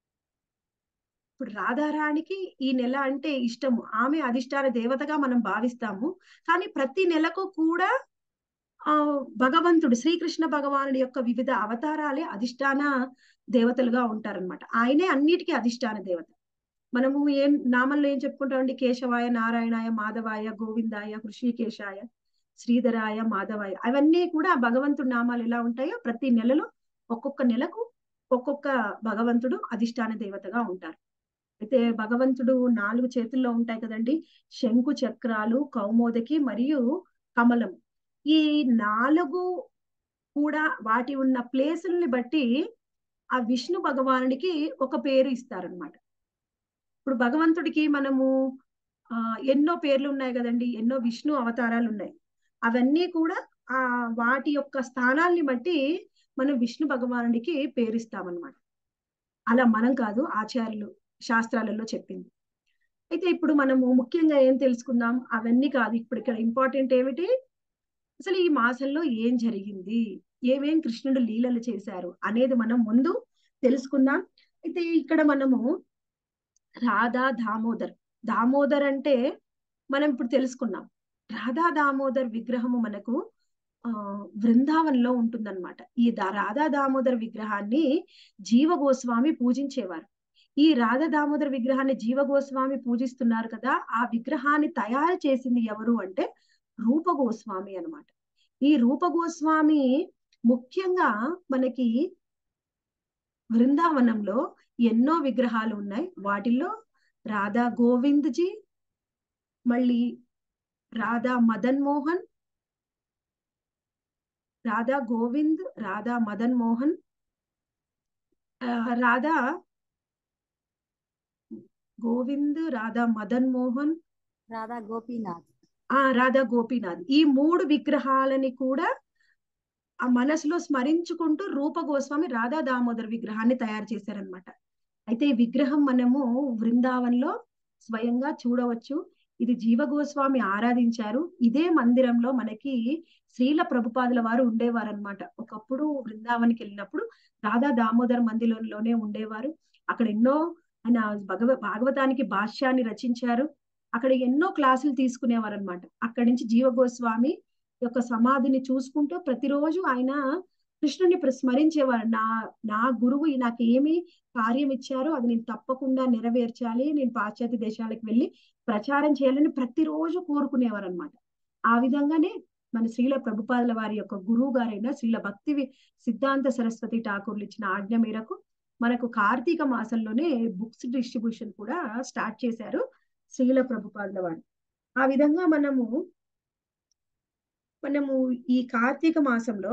ఇప్పుడు రాధారాణికి ఈ నెల అంటే ఇష్టము ఆమె అధిష్టాన దేవతగా మనం భావిస్తాము కానీ ప్రతి నెలకు కూడా ఆ భగవంతుడు శ్రీకృష్ణ భగవానుడి యొక్క వివిధ అవతారాలే అధిష్టాన దేవతలుగా ఉంటారనమాట ఆయనే అన్నిటికీ అధిష్టాన దేవత మనము ఏం నామంలో ఏం చెప్పుకుంటామండి కేశవాయ నారాయణాయ మాధవాయ గోవిందాయ హృషికేశాయ శ్రీధరాయ మాధవాయ అవన్నీ కూడా భగవంతుడి నామాలు ఎలా ఉంటాయో ప్రతి నెలలో ఒక్కొక్క నెలకు ఒక్కొక్క భగవంతుడు అధిష్టాన దేవతగా ఉంటారు అయితే భగవంతుడు నాలుగు చేతుల్లో ఉంటాయి కదండి శంకు చక్రాలు కౌమోదకి మరియు కమలం ఈ నాలుగు కూడా వాటి ఉన్న ప్లేసుల్ని బట్టి ఆ విష్ణు భగవానుడికి ఒక పేరు ఇస్తారనమాట ఇప్పుడు భగవంతుడికి మనము ఆ ఎన్నో పేర్లు ఉన్నాయి కదండి ఎన్నో విష్ణు అవతారాలు ఉన్నాయి అవన్నీ కూడా ఆ వాటి యొక్క స్థానాల్ని బట్టి మనం విష్ణు భగవానుడికి పేరిస్తామన్నమాట అలా మనం కాదు ఆచార్యులు శాస్త్రాలలో చెప్పింది అయితే ఇప్పుడు మనము ముఖ్యంగా ఏం తెలుసుకుందాం అవన్నీ కాదు ఇప్పుడు ఇక్కడ ఇంపార్టెంట్ ఏమిటి అసలు ఈ మాసంలో ఏం జరిగింది ఏమేం కృష్ణుడు లీలలు చేశారు అనేది మనం ముందు తెలుసుకుందాం అయితే ఇక్కడ మనము రాధా దామోదర్ దామోదర్ అంటే మనం ఇప్పుడు తెలుసుకున్నాం రాధా దామోదర్ విగ్రహము మనకు ఆ బృందావనంలో ఉంటుందన్నమాట ఈ రాధా దామోదర్ విగ్రహాన్ని జీవ గోస్వామి పూజించేవారు ఈ రాధా దామోదర్ విగ్రహాన్ని జీవ గోస్వామి పూజిస్తున్నారు కదా ఆ విగ్రహాన్ని తయారు చేసింది ఎవరు అంటే రూప గోస్వామి అనమాట ఈ రూప గోస్వామి ముఖ్యంగా మనకి బృందావనంలో ఎన్నో విగ్రహాలు ఉన్నాయి వాటిల్లో రాధా గోవింద్ జీ మళ్ళీ రాధా మదన్ మోహన్ రాధా గోవింద్ రాధా మదన్ మోహన్ రాధా గోవింద్ రాధా మదన్ మోహన్ రాధా గోపీనాథ్ ఆ రాధా గోపీనాథ్ ఈ మూడు విగ్రహాలని కూడా ఆ మనసులో స్మరించుకుంటూ రూప గోస్వామి రాధా దామోదర్ విగ్రహాన్ని తయారు చేశారనమాట అయితే ఈ విగ్రహం మనము బృందావన్లో స్వయంగా చూడవచ్చు ఇది జీవ గోస్వామి ఆరాధించారు ఇదే మందిరంలో మనకి శ్రీల ప్రభుపాదుల వారు ఉండేవారు అనమాట ఒకప్పుడు బృందావనికి వెళ్ళినప్పుడు రాధా దామోదర్ మందిరంలోనే ఉండేవారు అక్కడ ఎన్నో ఆయన భగవ భాగవతానికి భాష్యాన్ని రచించారు అక్కడ ఎన్నో క్లాసులు తీసుకునేవారు అనమాట అక్కడి నుంచి జీవ గోస్వామి యొక్క సమాధిని చూసుకుంటూ ప్రతిరోజు ఆయన కృష్ణుని స్మరించేవారు నా నా గురువు నాకు ఏమి కార్యం ఇచ్చారో అది నేను తప్పకుండా నెరవేర్చాలి నేను పాశ్చాత్య దేశాలకు వెళ్ళి ప్రచారం చేయాలని ప్రతిరోజు కోరుకునేవారు అనమాట ఆ విధంగానే మన శ్రీల ప్రభుపాదుల వారి యొక్క గురువు గారైన శ్రీల భక్తి సిద్ధాంత సరస్వతి ఠాకూర్లు ఇచ్చిన ఆజ్ఞ మేరకు మనకు కార్తీక మాసంలోనే బుక్స్ డిస్ట్రిబ్యూషన్ కూడా స్టార్ట్ చేశారు శ్రీల ప్రభుపాదుల వారు ఆ విధంగా మనము మనము ఈ కార్తీక మాసంలో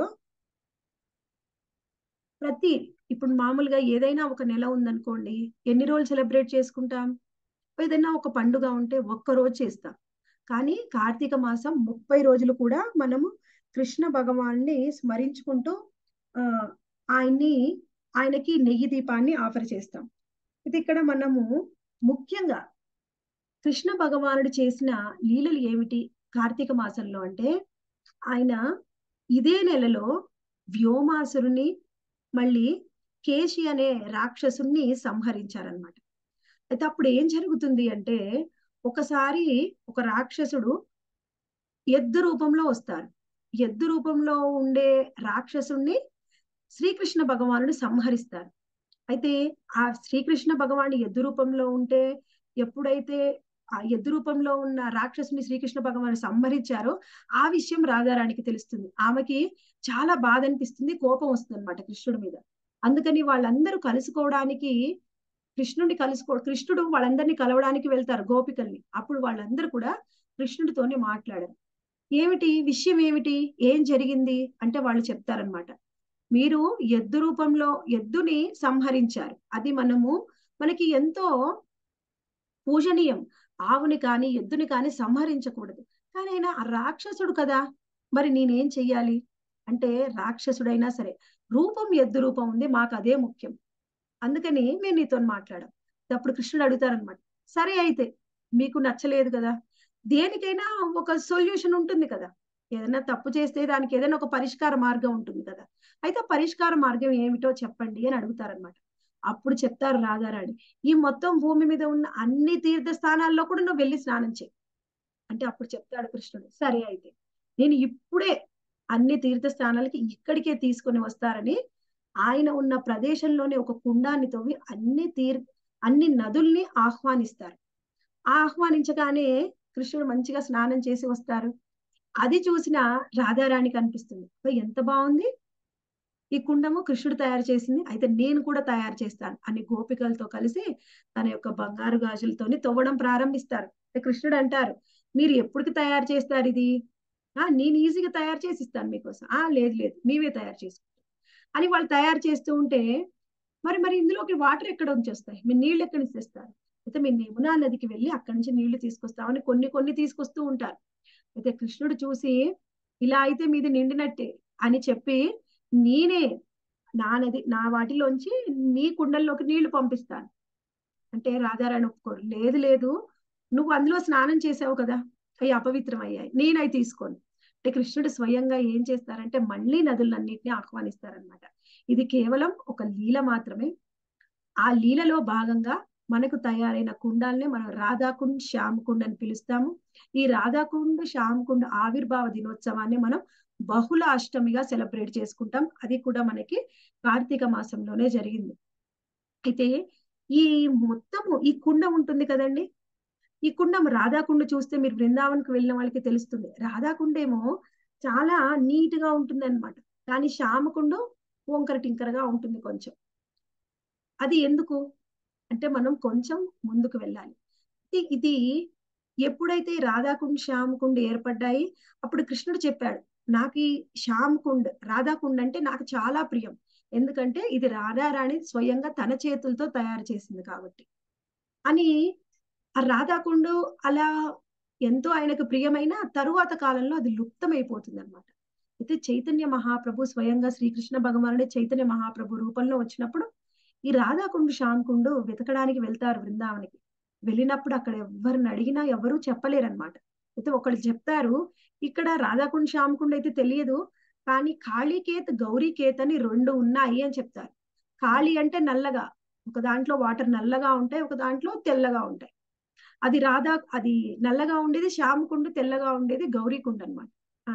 ప్రతి ఇప్పుడు మామూలుగా ఏదైనా ఒక నెల ఉందనుకోండి ఎన్ని రోజులు సెలబ్రేట్ చేసుకుంటాం ఏదైనా ఒక పండుగ ఉంటే ఒక్క రోజు చేస్తాం కానీ కార్తీక మాసం ముప్పై రోజులు కూడా మనము కృష్ణ భగవాన్ని స్మరించుకుంటూ ఆ ఆయన్ని ఆయనకి నెయ్యి దీపాన్ని ఆఫర్ చేస్తాం అయితే ఇక్కడ మనము ముఖ్యంగా కృష్ణ భగవానుడు చేసిన లీలలు ఏమిటి కార్తీక మాసంలో అంటే ఆయన ఇదే నెలలో వ్యోమాసురుని మళ్ళీ కేశి అనే రాక్షసుని సంహరించారనమాట అయితే అప్పుడు ఏం జరుగుతుంది అంటే ఒకసారి ఒక రాక్షసుడు ఎద్దు రూపంలో వస్తారు ఎద్దు రూపంలో ఉండే రాక్షసుణ్ణి శ్రీకృష్ణ భగవానుడు సంహరిస్తారు అయితే ఆ శ్రీకృష్ణ భగవానుడు ఎద్దు రూపంలో ఉంటే ఎప్పుడైతే ఆ ఎద్దు రూపంలో ఉన్న రాక్షసుని శ్రీకృష్ణ భగవానుడు సంహరించారో ఆ విషయం రాధారానికి తెలుస్తుంది ఆమెకి చాలా బాధ అనిపిస్తుంది కోపం వస్తుంది అనమాట కృష్ణుడి మీద అందుకని వాళ్ళందరూ కలుసుకోవడానికి కృష్ణుడిని కలుసుకో కృష్ణుడు వాళ్ళందరినీ కలవడానికి వెళ్తారు గోపికల్ని అప్పుడు వాళ్ళందరూ కూడా కృష్ణుడితోనే మాట్లాడారు ఏమిటి విషయం ఏమిటి ఏం జరిగింది అంటే వాళ్ళు చెప్తారనమాట మీరు ఎద్దు రూపంలో ఎద్దుని సంహరించారు అది మనము మనకి ఎంతో పూజనీయం ఆవుని కానీ ఎద్దుని కానీ సంహరించకూడదు కానీ ఆయన రాక్షసుడు కదా మరి నేనేం చెయ్యాలి అంటే రాక్షసుడైనా సరే రూపం ఎద్దు రూపం ఉంది మాకు అదే ముఖ్యం అందుకని మేము నీతో మాట్లాడాం అప్పుడు కృష్ణుడు అడుగుతారనమాట సరే అయితే మీకు నచ్చలేదు కదా దేనికైనా ఒక సొల్యూషన్ ఉంటుంది కదా ఏదైనా తప్పు చేస్తే దానికి ఏదైనా ఒక పరిష్కార మార్గం ఉంటుంది కదా అయితే పరిష్కార మార్గం ఏమిటో చెప్పండి అని అడుగుతారనమాట అప్పుడు చెప్తారు రాధారాణి ఈ మొత్తం భూమి మీద ఉన్న అన్ని తీర్థ స్థానాల్లో కూడా నువ్వు వెళ్ళి స్నానం చేయి అంటే అప్పుడు చెప్తాడు కృష్ణుడు సరే అయితే నేను ఇప్పుడే అన్ని తీర్థ స్థానాలకి ఇక్కడికే తీసుకొని వస్తారని ఆయన ఉన్న ప్రదేశంలోనే ఒక కుండాన్ని తవ్వి అన్ని తీర్ అన్ని నదుల్ని ఆహ్వానిస్తారు ఆహ్వానించగానే కృష్ణుడు మంచిగా స్నానం చేసి వస్తారు అది చూసిన రాధారాణికి అనిపిస్తుంది ఎంత బాగుంది ఈ కుండము కృష్ణుడు తయారు చేసింది అయితే నేను కూడా తయారు చేస్తాను అని గోపికలతో కలిసి తన యొక్క బంగారు గాజులతోని తవ్వడం ప్రారంభిస్తారు కృష్ణుడు అంటారు మీరు ఎప్పటికి తయారు చేస్తారు ఇది ఆ నేను ఈజీగా తయారు చేసి ఇస్తాను మీకోసం ఆ లేదు లేదు మీవే తయారు చేసుకుంటాం అని వాళ్ళు తయారు చేస్తూ ఉంటే మరి మరి ఇందులోకి వాటర్ ఎక్కడ నుంచి వస్తాయి మీరు నీళ్ళు ఎక్కడి నుంచి తెస్తారు అయితే మీరు యమునా నదికి వెళ్ళి అక్కడి నుంచి నీళ్లు తీసుకొస్తామని కొన్ని కొన్ని తీసుకొస్తూ ఉంటారు అయితే కృష్ణుడు చూసి ఇలా అయితే మీది నిండినట్టే అని చెప్పి నేనే నా నది నా వాటిలోంచి నీ కుండల్లోకి నీళ్లు పంపిస్తాను అంటే రాధారాణి ఒప్పుకోరు లేదు లేదు నువ్వు అందులో స్నానం చేసావు కదా అవి అపవిత్రం అయ్యాయి నేనవి తీసుకోను అంటే కృష్ణుడు స్వయంగా ఏం చేస్తారంటే మళ్ళీ నదులన్నింటినీ ఆహ్వానిస్తారనమాట ఇది కేవలం ఒక లీల మాత్రమే ఆ లీలలో భాగంగా మనకు తయారైన కుండాల్ని మనం రాధాకుండ్ శ్యామకుండ్ అని పిలుస్తాము ఈ రాధాకుండ్ శ్యామకుండ్ ఆవిర్భావ దినోత్సవాన్ని మనం బహుళ అష్టమిగా సెలబ్రేట్ చేసుకుంటాం అది కూడా మనకి కార్తీక మాసంలోనే జరిగింది అయితే ఈ మొత్తము ఈ కుండ ఉంటుంది కదండి ఈ కుండం రాధాకుండ చూస్తే మీరు బృందావన్కి వెళ్ళిన వాళ్ళకి తెలుస్తుంది రాధాకుండ ఏమో చాలా నీట్ గా ఉంటుంది అనమాట కానీ శ్యామకుండ వంకర టింకరగా ఉంటుంది కొంచెం అది ఎందుకు అంటే మనం కొంచెం ముందుకు వెళ్ళాలి ఇది ఎప్పుడైతే రాధాకుండ్ శ్యామకుండ్ ఏర్పడ్డాయి అప్పుడు కృష్ణుడు చెప్పాడు నాకు ఈ శ్యామకుండ్ రాధాకుండ్ అంటే నాకు చాలా ప్రియం ఎందుకంటే ఇది రాధారాణి స్వయంగా తన చేతులతో తయారు చేసింది కాబట్టి అని ఆ రాధాకుండు అలా ఎంతో ఆయనకు ప్రియమైన తరువాత కాలంలో అది లుప్తమైపోతుంది అనమాట అయితే చైతన్య మహాప్రభు స్వయంగా శ్రీకృష్ణ భగవానుడే చైతన్య మహాప్రభు రూపంలో వచ్చినప్పుడు ఈ రాధాకుండు శ్యామకుండు వెతకడానికి వెళ్తారు బృందావనికి వెళ్ళినప్పుడు అక్కడ ఎవరిని అడిగినా ఎవరు చెప్పలేరనమాట అయితే ఒకళ్ళు చెప్తారు ఇక్కడ రాధాకుండ్ శ్యామకుండ్ అయితే తెలియదు కానీ కాళీకేత్ గౌరీకేత్ అని రెండు ఉన్నాయి అని చెప్తారు కాళీ అంటే నల్లగా ఒక దాంట్లో వాటర్ నల్లగా ఉంటాయి ఒక దాంట్లో తెల్లగా ఉంటాయి అది రాధా అది నల్లగా ఉండేది శ్యామకుండు తెల్లగా ఉండేది గౌరీకుండ్ అనమాట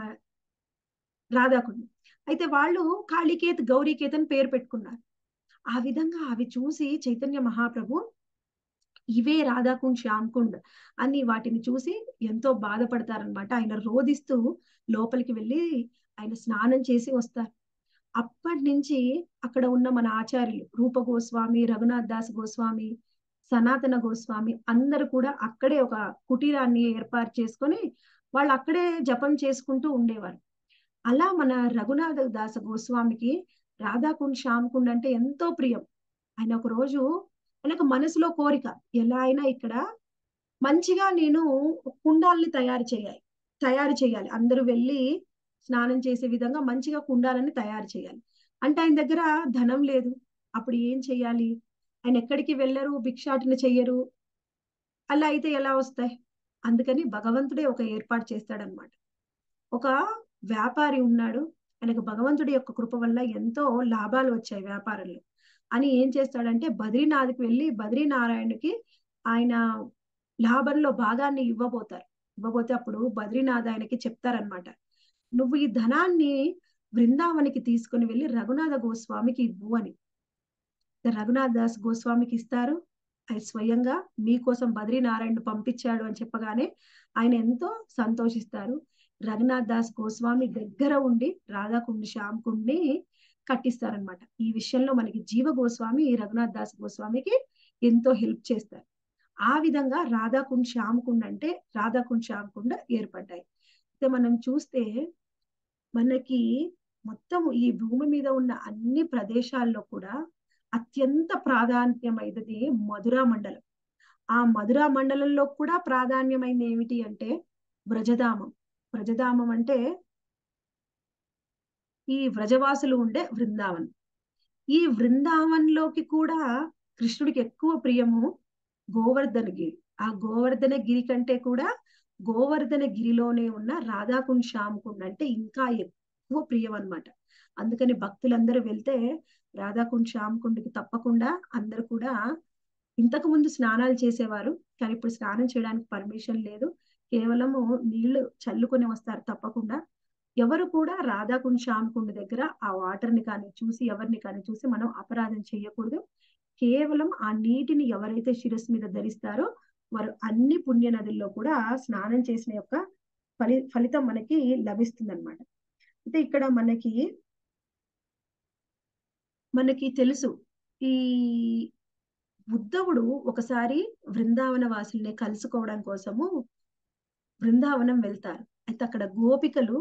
రాధాకుండు అయితే వాళ్ళు కాళీకేత్ గౌరీకేత్ అని పేరు పెట్టుకున్నారు ఆ విధంగా అవి చూసి చైతన్య మహాప్రభు ఇవే రాధాకుండ్ శ్యామ్కుండ్ అని వాటిని చూసి ఎంతో బాధపడతారనమాట ఆయన రోధిస్తూ లోపలికి వెళ్ళి ఆయన స్నానం చేసి వస్తారు అప్పటి నుంచి అక్కడ ఉన్న మన ఆచార్యులు రూప గోస్వామి రఘునాథ్ దాస్ గోస్వామి సనాతన గోస్వామి అందరు కూడా అక్కడే ఒక కుటీరాన్ని ఏర్పాటు చేసుకొని వాళ్ళు అక్కడే జపం చేసుకుంటూ ఉండేవారు అలా మన రఘునాథ దాస గోస్వామికి రాధాకుండ్ శ్యామ్కుండ్ అంటే ఎంతో ప్రియం ఆయన ఒక రోజు ఆయనకు మనసులో కోరిక ఎలా అయినా ఇక్కడ మంచిగా నేను కుండాల్ని తయారు చేయాలి తయారు చేయాలి అందరూ వెళ్ళి స్నానం చేసే విధంగా మంచిగా కుండాలని తయారు చేయాలి అంటే ఆయన దగ్గర ధనం లేదు అప్పుడు ఏం చెయ్యాలి ఆయన ఎక్కడికి వెళ్ళరు భిక్షాటన చెయ్యరు అలా అయితే ఎలా వస్తాయి అందుకని భగవంతుడే ఒక ఏర్పాటు చేస్తాడనమాట ఒక వ్యాపారి ఉన్నాడు ఆయనకు భగవంతుడి యొక్క కృప వల్ల ఎంతో లాభాలు వచ్చాయి వ్యాపారంలో అని ఏం చేస్తాడంటే బద్రీనాథ్కి వెళ్ళి బద్రీనారాయణకి ఆయన లాభంలో భాగాన్ని ఇవ్వబోతారు ఇవ్వబోతే అప్పుడు బద్రీనాథ్ ఆయనకి చెప్తారనమాట నువ్వు ఈ ధనాన్ని బృందావనికి తీసుకుని వెళ్ళి రఘునాథ గోస్వామికి ఇవ్వు అని రఘునాథ్ దాస్ గోస్వామికి ఇస్తారు ఆయన స్వయంగా మీకోసం బద్రీనారాయణ పంపించాడు అని చెప్పగానే ఆయన ఎంతో సంతోషిస్తారు రఘునాథ్ దాస్ గోస్వామి దగ్గర ఉండి రాధాకుండి శ్యామ్కుండ్ని కట్టిస్తారనమాట ఈ విషయంలో మనకి జీవ గోస్వామి రఘునాథ్ దాస్ గోస్వామికి ఎంతో హెల్ప్ చేస్తారు ఆ విధంగా రాధాకుండ్ శ్యామ్కుండ్ అంటే రాధాకుండ్ శ్యామ్కుండ్ ఏర్పడ్డాయి అయితే మనం చూస్తే మనకి మొత్తం ఈ భూమి మీద ఉన్న అన్ని ప్రదేశాల్లో కూడా అత్యంత ప్రాధాన్యమైనది మధురా మండలం ఆ మధురా మండలంలో కూడా ప్రాధాన్యమైనది ఏమిటి అంటే వ్రజధామం వ్రజధామం అంటే ఈ వ్రజవాసులు ఉండే బృందావన్ ఈ బృందావన్లోకి కూడా కృష్ణుడికి ఎక్కువ ప్రియము గోవర్ధన గిరి ఆ గోవర్ధన గిరి కంటే కూడా గోవర్ధన గిరిలోనే ఉన్న రాధాకుండ్ శ్యామకుండ్ అంటే ఇంకా ఎక్కువ ప్రియం అనమాట అందుకని భక్తులందరూ వెళ్తే రాధాకుండ్ శ్యామకుండ్కి తప్పకుండా అందరూ కూడా ఇంతకు ముందు స్నానాలు చేసేవారు కానీ ఇప్పుడు స్నానం చేయడానికి పర్మిషన్ లేదు కేవలము నీళ్లు చల్లుకొని వస్తారు తప్పకుండా ఎవరు కూడా రాధాకుండ్ శ్యామకుండ్ దగ్గర ఆ వాటర్ ని కానీ చూసి ఎవరిని కానీ చూసి మనం అపరాధం చేయకూడదు కేవలం ఆ నీటిని ఎవరైతే శిరస్సు మీద ధరిస్తారో వారు అన్ని పుణ్య నదుల్లో కూడా స్నానం చేసిన యొక్క ఫలి ఫలితం మనకి లభిస్తుంది అనమాట అయితే ఇక్కడ మనకి మనకి తెలుసు ఈ ఉద్ధవుడు ఒకసారి బృందావన వాసుల్ని కలుసుకోవడం కోసము బృందావనం వెళ్తారు అయితే అక్కడ గోపికలు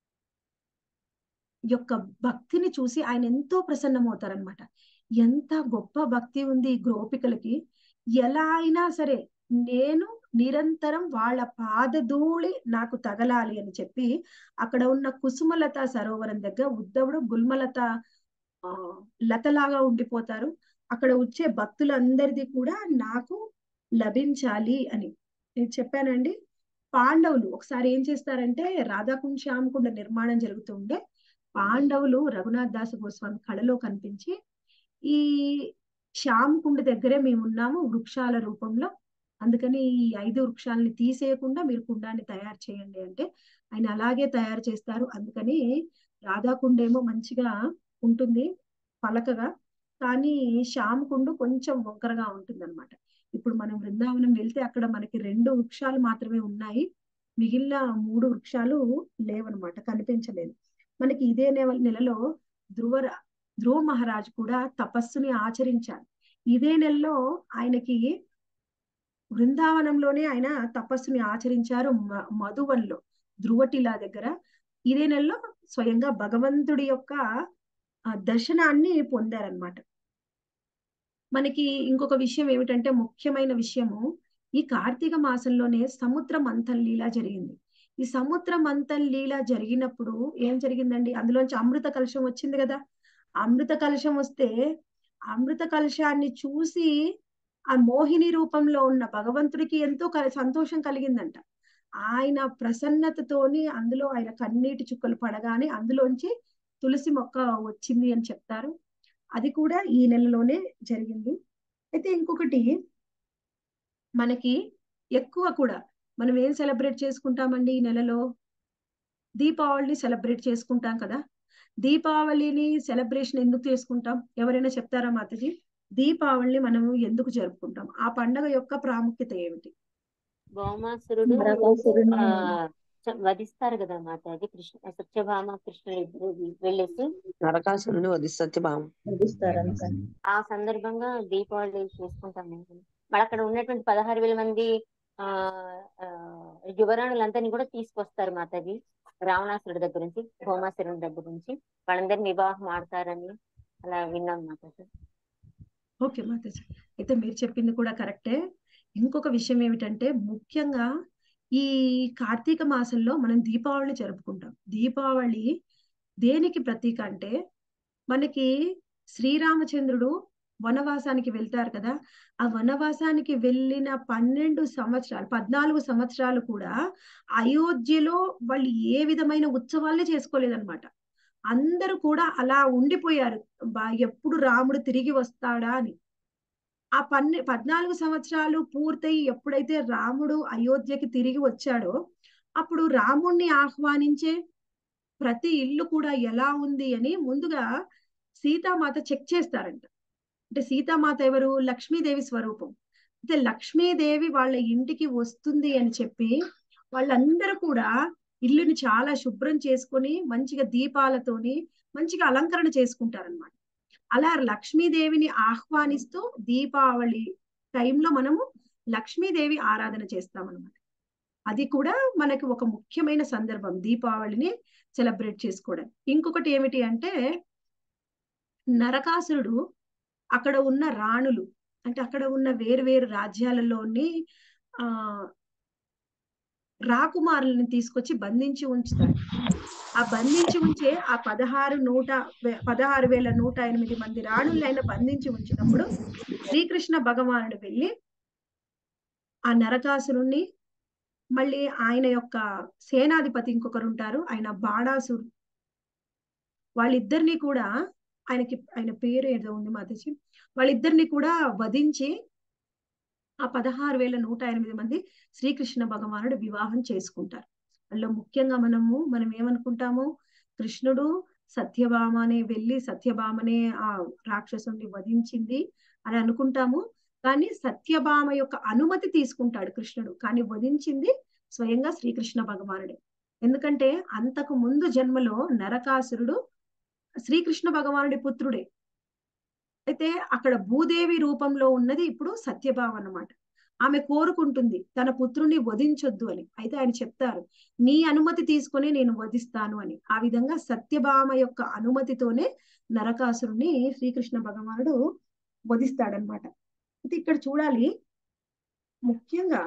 యొక్క భక్తిని చూసి ఆయన ఎంతో ప్రసన్నమవుతారనమాట ఎంత గొప్ప భక్తి ఉంది ఈ గోపికలకి ఎలా అయినా సరే నేను నిరంతరం వాళ్ళ పాదధూళి నాకు తగలాలి అని చెప్పి అక్కడ ఉన్న కుసుమలత సరోవరం దగ్గర ఉద్ధవుడు గుల్మలత ఆ లతలాగా ఉండిపోతారు అక్కడ వచ్చే భక్తులందరిది కూడా నాకు లభించాలి అని నేను చెప్పానండి పాండవులు ఒకసారి ఏం చేస్తారంటే రాధాకుండ్ శ్యామకుండ నిర్మాణం జరుగుతుండే పాండవులు రఘునాథ్ దాస్ గోస్వామి కళలో కనిపించి ఈ శ్యామ్ కుండ దగ్గరే మేము ఉన్నాము వృక్షాల రూపంలో అందుకని ఈ ఐదు వృక్షాలని తీసేయకుండా మీరు కుండాన్ని తయారు చేయండి అంటే ఆయన అలాగే తయారు చేస్తారు అందుకని రాధాకుండ ఏమో మంచిగా ఉంటుంది పలకగా కానీ శ్యామ్ కుండు కొంచెం వంకరగా ఉంటుంది అనమాట ఇప్పుడు మనం బృందావనం వెళ్తే అక్కడ మనకి రెండు వృక్షాలు మాత్రమే ఉన్నాయి మిగిలిన మూడు వృక్షాలు లేవన్నమాట కనిపించలేదు మనకి ఇదే నెలలో ధ్రువ ధ్రువ మహారాజు కూడా తపస్సుని ఆచరించారు ఇదే నెలలో ఆయనకి బృందావనంలోనే ఆయన తపస్సుని ఆచరించారు మధువన్లో ధ్రువటిలా దగ్గర ఇదే నెలలో స్వయంగా భగవంతుడి యొక్క దర్శనాన్ని పొందారనమాట మనకి ఇంకొక విషయం ఏమిటంటే ముఖ్యమైన విషయము ఈ కార్తీక మాసంలోనే సముద్ర మంథన్ లీల జరిగింది ఈ సముద్ర మంథన్ లీల జరిగినప్పుడు ఏం జరిగిందండి అందులోంచి అమృత కలశం వచ్చింది కదా అమృత కలశం వస్తే అమృత కలశాన్ని చూసి ఆ మోహిని రూపంలో ఉన్న భగవంతుడికి ఎంతో సంతోషం కలిగిందంట ఆయన ప్రసన్నతతోని అందులో ఆయన కన్నీటి చుక్కలు పడగానే అందులోంచి తులసి మొక్క వచ్చింది అని చెప్తారు అది కూడా ఈ నెలలోనే జరిగింది అయితే ఇంకొకటి మనకి ఎక్కువ కూడా మనం ఏం సెలబ్రేట్ చేసుకుంటామండి ఈ నెలలో దీపావళిని సెలబ్రేట్ చేసుకుంటాం కదా దీపావళిని సెలబ్రేషన్ ఎందుకు చేసుకుంటాం ఎవరైనా చెప్తారా మాతజీ దీపావళిని మనం ఎందుకు జరుపుకుంటాం ఆ పండగ యొక్క ప్రాముఖ్యత ఏమిటి భౌమాసురుడు నరకాసురుడిని ఆ, చ- వధిస్తారు కదా మాతాజీ కృష్ణ సత్యభామ కృష్ణుడు ఇద్దరు వెళ్ళేసి నరకాసురుని వధిస్తే బామ ఆ సందర్భంగా దీపావళి చేసుకుంటాం మేము మరి అక్కడ ఉన్నటువంటి పదహారు వేల మంది ఆ ఆ, యువరాణులందరినీ కూడా తీసుకొస్తారు మాతాజీ రావణాసురుడి దగ్గర నుంచి భౌమాసురుడి దగ్గర నుంచి వాళ్ళందరినీ వివాహం ఆడతారని అలా విన్నాం మాతాజీ ఓకే మాతాజీ అయితే మీరు చెప్పింది కూడా కరెక్టే ఇంకొక విషయం ఏమిటంటే ముఖ్యంగా ఈ కార్తీక మాసంలో మనం దీపావళిని జరుపుకుంటాం దీపావళి దేనికి ప్రతీక అంటే మనకి శ్రీరామచంద్రుడు వనవాసానికి వెళ్తారు కదా ఆ వనవాసానికి వెళ్ళిన పన్నెండు సంవత్సరాలు పద్నాలుగు సంవత్సరాలు కూడా అయోధ్యలో వాళ్ళు ఏ విధమైన ఉత్సవాల్ని చేసుకోలేదన్నమాట అందరూ కూడా అలా ఉండిపోయారు బా- ఎప్పుడు రాముడు తిరిగి వస్తాడా అని ఆ పన్నె పద్నాలుగు సంవత్సరాలు పూర్తయి ఎప్పుడైతే రాముడు అయోధ్యకి తిరిగి వచ్చాడో అప్పుడు రాముణ్ణి ఆహ్వానించే ప్రతి ఇల్లు కూడా ఎలా ఉంది అని ముందుగా సీతామాత చెక్ చేస్తారంట అంటే సీతామాత ఎవరు లక్ష్మీదేవి స్వరూపం అయితే లక్ష్మీదేవి వాళ్ళ ఇంటికి వస్తుంది అని చెప్పి వాళ్ళందరూ కూడా ఇల్లుని చాలా శుభ్రం చేసుకొని మంచిగా దీపాలతోని మంచిగా అలంకరణ చేసుకుంటారనమాట అలా లక్ష్మీదేవిని ఆహ్వానిస్తూ దీపావళి టైంలో మనము లక్ష్మీదేవి ఆరాధన చేస్తామన్నమాట అది కూడా మనకి ఒక ముఖ్యమైన సందర్భం దీపావళిని సెలబ్రేట్ చేసుకోవడం ఇంకొకటి ఏమిటి అంటే నరకాసురుడు అక్కడ ఉన్న రాణులు అంటే అక్కడ ఉన్న వేరు వేరు రాజ్యాలలోని ఆ రాకుమారులను తీసుకొచ్చి బంధించి ఉంచుతారు ఆ బంధించి ఉంచే ఆ పదహారు నూట వే- పదహారు వేల నూట ఎనిమిది మంది రాణుల్ని ఆయన బంధించి ఉంచినప్పుడు శ్రీకృష్ణ భగవానుడు వెళ్ళి ఆ నరకాసురుణ్ణి మళ్ళీ ఆయన యొక్క సేనాధిపతి ఇంకొకరు ఉంటారు ఆయన బాణాసురు వాళ్ళిద్దరిని కూడా ఆయనకి ఆయన పేరు ఏదో ఉంది మాతజీ వాళ్ళిద్దరిని కూడా వధించి ఆ పదహారు వేల నూట ఎనిమిది మంది శ్రీకృష్ణ భగవానుడు వివాహం చేసుకుంటారు అందులో ముఖ్యంగా మనము మనం ఏమనుకుంటాము కృష్ణుడు సత్యభామనే వెళ్ళి సత్యభామనే ఆ రాక్షసుని వధించింది అని అనుకుంటాము కానీ సత్యభామ యొక్క అనుమతి తీసుకుంటాడు కృష్ణుడు కానీ వధించింది స్వయంగా శ్రీకృష్ణ భగవానుడే ఎందుకంటే అంతకు ముందు జన్మలో నరకాసురుడు శ్రీకృష్ణ భగవానుడి పుత్రుడే అయితే అక్కడ భూదేవి రూపంలో ఉన్నది ఇప్పుడు సత్యభామ అన్నమాట ఆమె కోరుకుంటుంది తన పుత్రుని వధించొద్దు అని అయితే ఆయన చెప్తారు నీ అనుమతి తీసుకొని నేను వధిస్తాను అని ఆ విధంగా సత్యభామ యొక్క అనుమతితోనే నరకాసురుని శ్రీకృష్ణ భగవానుడు వధిస్తాడనమాట అయితే ఇక్కడ చూడాలి ముఖ్యంగా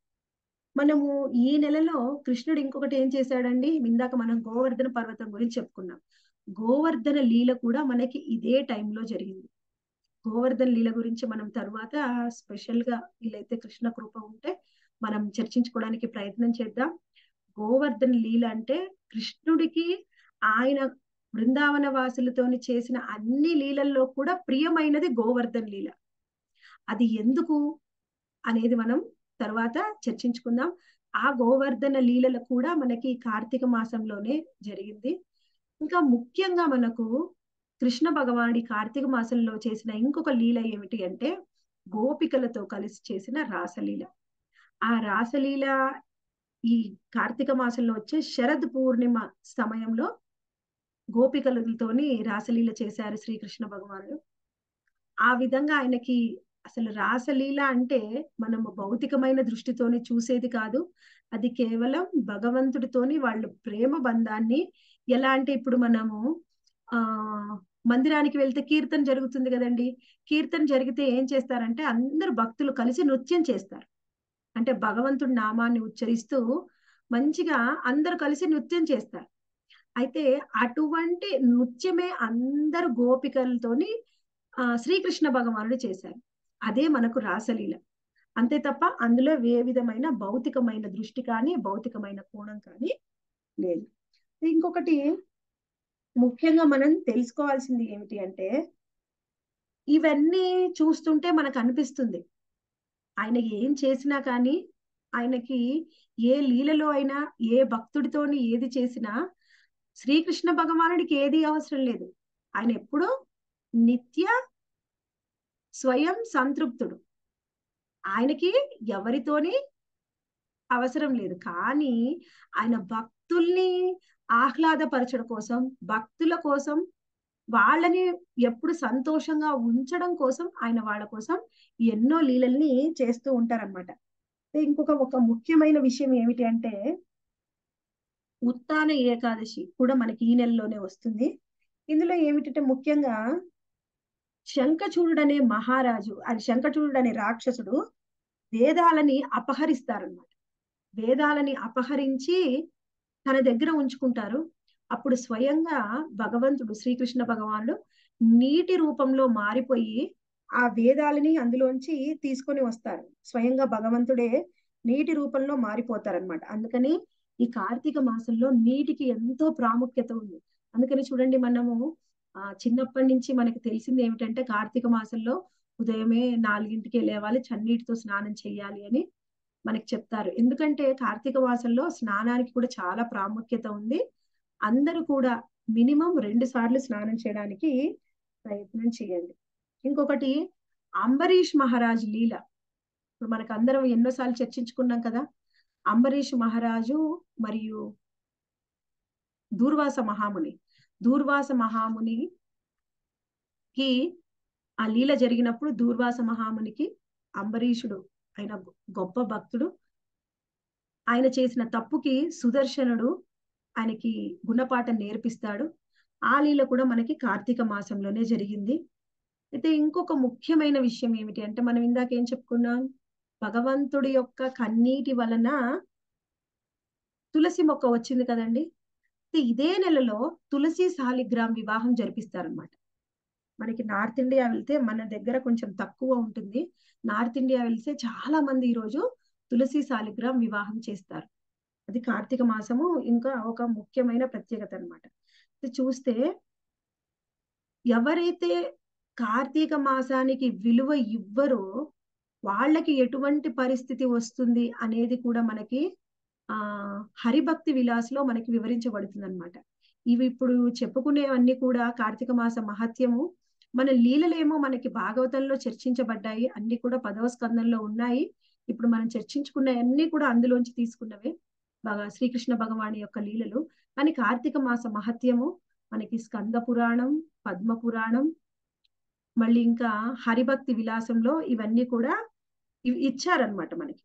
మనము ఈ నెలలో కృష్ణుడు ఇంకొకటి ఏం చేశాడండి ఇందాక మనం గోవర్ధన పర్వతం గురించి చెప్పుకున్నాం గోవర్ధన లీల కూడా మనకి ఇదే టైంలో జరిగింది గోవర్ధన లీల గురించి మనం తరువాత స్పెషల్ గా వీలైతే కృష్ణ కృప ఉంటే మనం చర్చించుకోవడానికి ప్రయత్నం చేద్దాం గోవర్ధన లీల అంటే కృష్ణుడికి ఆయన బృందావన వాసులతోని చేసిన అన్ని లీలల్లో కూడా ప్రియమైనది గోవర్ధన లీల అది ఎందుకు అనేది మనం తర్వాత చర్చించుకుందాం ఆ గోవర్ధన లీలలు కూడా మనకి కార్తీక మాసంలోనే జరిగింది ఇంకా ముఖ్యంగా మనకు కృష్ణ భగవానుడి కార్తీక మాసంలో చేసిన ఇంకొక లీల ఏమిటి అంటే గోపికలతో కలిసి చేసిన రాసలీల ఆ రాసలీల ఈ కార్తీక మాసంలో వచ్చే శరద్ పూర్ణిమ సమయంలో గోపికలతోని రాసలీల చేశారు శ్రీకృష్ణ భగవానుడు ఆ విధంగా ఆయనకి అసలు రాసలీల అంటే మనము భౌతికమైన దృష్టితోని చూసేది కాదు అది కేవలం భగవంతుడితోని వాళ్ళు ప్రేమ బంధాన్ని ఎలా అంటే ఇప్పుడు మనము ఆ మందిరానికి వెళ్తే కీర్తన జరుగుతుంది కదండి కీర్తన జరిగితే ఏం చేస్తారంటే అందరు భక్తులు కలిసి నృత్యం చేస్తారు అంటే భగవంతుడి నామాన్ని ఉచ్చరిస్తూ మంచిగా అందరు కలిసి నృత్యం చేస్తారు అయితే అటువంటి నృత్యమే అందరు గోపికలతోని ఆ శ్రీకృష్ణ భగవానుడు చేశారు అదే మనకు రాసలీల అంతే తప్ప అందులో ఏ విధమైన భౌతికమైన దృష్టి కానీ భౌతికమైన కోణం కానీ లేదు ఇంకొకటి ముఖ్యంగా మనం తెలుసుకోవాల్సింది ఏమిటి అంటే ఇవన్నీ చూస్తుంటే మనకు అనిపిస్తుంది ఆయన ఏం చేసినా కానీ ఆయనకి ఏ లీలలో అయినా ఏ భక్తుడితోని ఏది చేసినా శ్రీకృష్ణ భగవానుడికి ఏది అవసరం లేదు ఆయన ఎప్పుడూ నిత్య స్వయం సంతృప్తుడు ఆయనకి ఎవరితోని అవసరం లేదు కానీ ఆయన భక్తుల్ని ఆహ్లాదపరచడం కోసం భక్తుల కోసం వాళ్ళని ఎప్పుడు సంతోషంగా ఉంచడం కోసం ఆయన వాళ్ళ కోసం ఎన్నో లీలల్ని చేస్తూ ఉంటారనమాట ఇంకొక ఒక ముఖ్యమైన విషయం ఏమిటి అంటే ఉత్తాన ఏకాదశి కూడా మనకి ఈ నెలలోనే వస్తుంది ఇందులో ఏమిటంటే ముఖ్యంగా శంఖచూడుడు అనే మహారాజు అది శంఖచూడుడు అనే రాక్షసుడు వేదాలని అపహరిస్తారనమాట వేదాలని అపహరించి తన దగ్గర ఉంచుకుంటారు అప్పుడు స్వయంగా భగవంతుడు శ్రీకృష్ణ భగవానుడు నీటి రూపంలో మారిపోయి ఆ వేదాలని అందులోంచి తీసుకొని వస్తారు స్వయంగా భగవంతుడే నీటి రూపంలో మారిపోతారనమాట అందుకని ఈ కార్తీక మాసంలో నీటికి ఎంతో ప్రాముఖ్యత ఉంది అందుకని చూడండి మనము ఆ చిన్నప్పటి నుంచి మనకి తెలిసింది ఏమిటంటే కార్తీక మాసంలో ఉదయమే నాలుగింటికి లేవాలి చన్నీటితో స్నానం చేయాలి అని మనకి చెప్తారు ఎందుకంటే కార్తీక మాసంలో స్నానానికి కూడా చాలా ప్రాముఖ్యత ఉంది అందరూ కూడా మినిమం రెండు సార్లు స్నానం చేయడానికి ప్రయత్నం చేయండి ఇంకొకటి అంబరీష్ మహారాజ్ లీల ఇప్పుడు మనకు అందరం ఎన్నోసార్లు చర్చించుకున్నాం కదా అంబరీష్ మహారాజు మరియు దూర్వాస మహాముని దూర్వాస మహామునికి ఆ లీల జరిగినప్పుడు దూర్వాస మహామునికి అంబరీషుడు ఆయన గొప్ప భక్తుడు ఆయన చేసిన తప్పుకి సుదర్శనుడు ఆయనకి గుణపాఠం నేర్పిస్తాడు ఆ లీల కూడా మనకి కార్తీక మాసంలోనే జరిగింది అయితే ఇంకొక ముఖ్యమైన విషయం ఏమిటి అంటే మనం ఇందాక ఏం చెప్పుకున్నాం భగవంతుడి యొక్క కన్నీటి వలన తులసి మొక్క వచ్చింది కదండి ఇదే నెలలో తులసి సాలిగ్రామ్ వివాహం జరిపిస్తారనమాట మనకి నార్త్ ఇండియా వెళ్తే మన దగ్గర కొంచెం తక్కువ ఉంటుంది నార్త్ ఇండియా వెళ్తే చాలా మంది ఈరోజు తులసి సాలిగ్రామ్ వివాహం చేస్తారు అది కార్తీక మాసము ఇంకా ఒక ముఖ్యమైన ప్రత్యేకత అనమాట చూస్తే ఎవరైతే కార్తీక మాసానికి విలువ ఇవ్వరో వాళ్ళకి ఎటువంటి పరిస్థితి వస్తుంది అనేది కూడా మనకి ఆ హరిభక్తి విలాస్లో మనకి వివరించబడుతుంది అనమాట ఇవి ఇప్పుడు చెప్పుకునేవన్నీ కూడా కార్తీక మాస మహత్యము మన లీలలేమో మనకి భాగవతంలో చర్చించబడ్డాయి అన్ని కూడా పదవ స్కందంలో ఉన్నాయి ఇప్పుడు మనం చర్చించుకున్న అన్ని కూడా అందులోంచి తీసుకున్నవే బాగా శ్రీకృష్ణ భగవాని యొక్క లీలలు కానీ కార్తీక మాస మహత్యము మనకి స్కంద పురాణం పద్మ పురాణం మళ్ళీ ఇంకా హరిభక్తి విలాసంలో ఇవన్నీ కూడా ఇచ్చారనమాట మనకి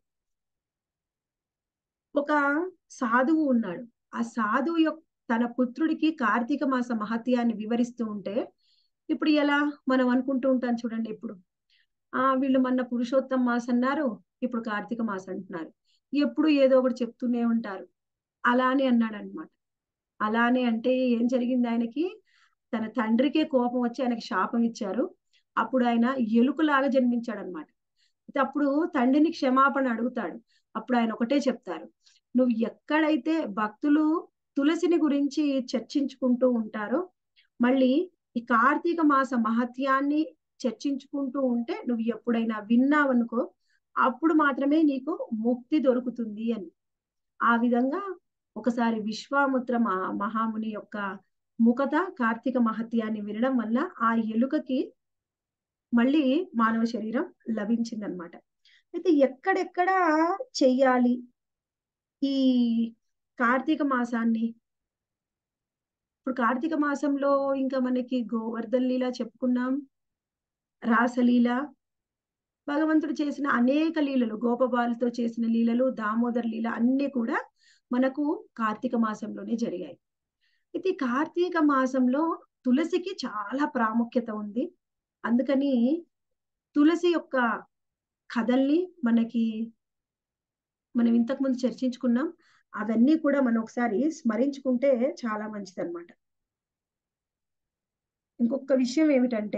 ఒక సాధువు ఉన్నాడు ఆ సాధువు యొక్క తన పుత్రుడికి కార్తీక మాస మహత్యాన్ని వివరిస్తూ ఉంటే ఇప్పుడు ఎలా మనం అనుకుంటూ ఉంటాం చూడండి ఇప్పుడు ఆ వీళ్ళు మొన్న పురుషోత్తం మాస అన్నారు ఇప్పుడు కార్తీక మాస అంటున్నారు ఎప్పుడు ఏదో ఒకటి చెప్తూనే ఉంటారు అలానే అన్నాడు అనమాట అలానే అంటే ఏం జరిగింది ఆయనకి తన తండ్రికే కోపం వచ్చి ఆయనకి శాపం ఇచ్చారు అప్పుడు ఆయన ఎలుకలాగా జన్మించాడు అనమాట అప్పుడు తండ్రిని క్షమాపణ అడుగుతాడు అప్పుడు ఆయన ఒకటే చెప్తారు నువ్వు ఎక్కడైతే భక్తులు తులసిని గురించి చర్చించుకుంటూ ఉంటారో మళ్ళీ ఈ కార్తీక మాస మహత్యాన్ని చర్చించుకుంటూ ఉంటే నువ్వు ఎప్పుడైనా విన్నావనుకో అప్పుడు మాత్రమే నీకు ముక్తి దొరుకుతుంది అని ఆ విధంగా ఒకసారి విశ్వాముత్ర మహాముని యొక్క ముఖత కార్తీక మహత్యాన్ని వినడం వల్ల ఆ ఎలుకకి మళ్ళీ మానవ శరీరం లభించిందనమాట అయితే ఎక్కడెక్కడ చెయ్యాలి ఈ కార్తీక మాసాన్ని ఇప్పుడు కార్తీక మాసంలో ఇంకా మనకి గోవర్ధన్ లీల చెప్పుకున్నాం రాసలీల భగవంతుడు చేసిన అనేక లీలలు గోపబాలతో చేసిన లీలలు దామోదర్ లీల అన్ని కూడా మనకు కార్తీక మాసంలోనే జరిగాయి అయితే కార్తీక మాసంలో తులసికి చాలా ప్రాముఖ్యత ఉంది అందుకని తులసి యొక్క కథల్ని మనకి మనం ఇంతకు ముందు చర్చించుకున్నాం అవన్నీ కూడా మనం ఒకసారి స్మరించుకుంటే చాలా మంచిది అనమాట ఇంకొక విషయం ఏమిటంటే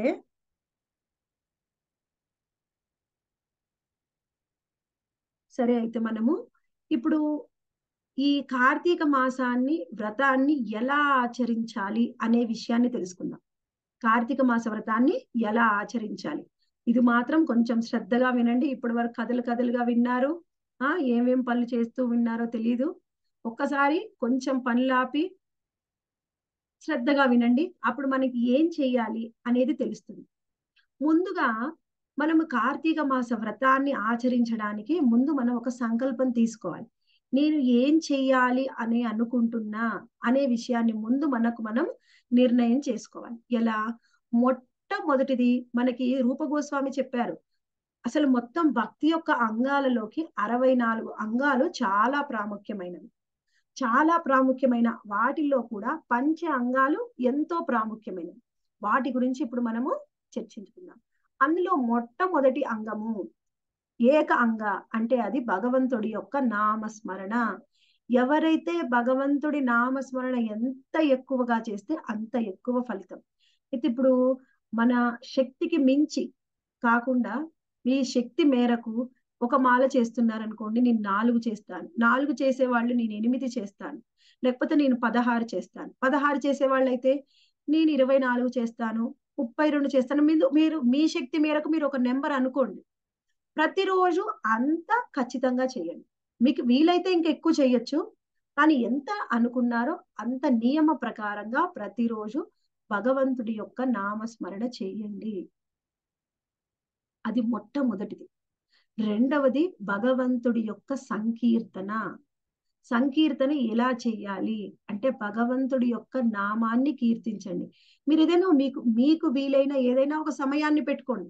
సరే అయితే మనము ఇప్పుడు ఈ కార్తీక మాసాన్ని వ్రతాన్ని ఎలా ఆచరించాలి అనే విషయాన్ని తెలుసుకుందాం కార్తీక మాస వ్రతాన్ని ఎలా ఆచరించాలి ఇది మాత్రం కొంచెం శ్రద్ధగా వినండి ఇప్పటి వరకు కథలు కథలుగా విన్నారు ఆ ఏమేం పనులు చేస్తూ విన్నారో తెలీదు ఒక్కసారి కొంచెం పనులాపి శ్రద్ధగా వినండి అప్పుడు మనకి ఏం చేయాలి అనేది తెలుస్తుంది ముందుగా మనము కార్తీక మాస వ్రతాన్ని ఆచరించడానికి ముందు మనం ఒక సంకల్పం తీసుకోవాలి నేను ఏం చెయ్యాలి అని అనుకుంటున్నా అనే విషయాన్ని ముందు మనకు మనం నిర్ణయం చేసుకోవాలి ఎలా మొట్టమొదటిది మనకి రూపగోస్వామి చెప్పారు అసలు మొత్తం భక్తి యొక్క అంగాలలోకి అరవై నాలుగు అంగాలు చాలా ప్రాముఖ్యమైనవి చాలా ప్రాముఖ్యమైన వాటిల్లో కూడా పంచ అంగాలు ఎంతో ప్రాముఖ్యమైనవి వాటి గురించి ఇప్పుడు మనము చర్చించుకుందాం అందులో మొట్టమొదటి అంగము ఏక అంగ అంటే అది భగవంతుడి యొక్క నామస్మరణ ఎవరైతే భగవంతుడి నామస్మరణ ఎంత ఎక్కువగా చేస్తే అంత ఎక్కువ ఫలితం అయితే ఇప్పుడు మన శక్తికి మించి కాకుండా మీ శక్తి మేరకు ఒక మాల చేస్తున్నారనుకోండి నేను నాలుగు చేస్తాను నాలుగు చేసేవాళ్ళు నేను ఎనిమిది చేస్తాను లేకపోతే నేను పదహారు చేస్తాను పదహారు చేసేవాళ్ళైతే నేను ఇరవై నాలుగు చేస్తాను ముప్పై రెండు చేస్తాను మీరు మీరు మీ శక్తి మేరకు మీరు ఒక నెంబర్ అనుకోండి ప్రతిరోజు అంత ఖచ్చితంగా చేయండి మీకు వీలైతే ఇంకా ఎక్కువ చేయొచ్చు కానీ ఎంత అనుకున్నారో అంత నియమ ప్రకారంగా ప్రతిరోజు భగవంతుడి యొక్క నామస్మరణ చేయండి అది మొట్టమొదటిది రెండవది భగవంతుడి యొక్క సంకీర్తన సంకీర్తన ఎలా చెయ్యాలి అంటే భగవంతుడి యొక్క నామాన్ని కీర్తించండి మీరు ఏదైనా మీకు మీకు వీలైన ఏదైనా ఒక సమయాన్ని పెట్టుకోండి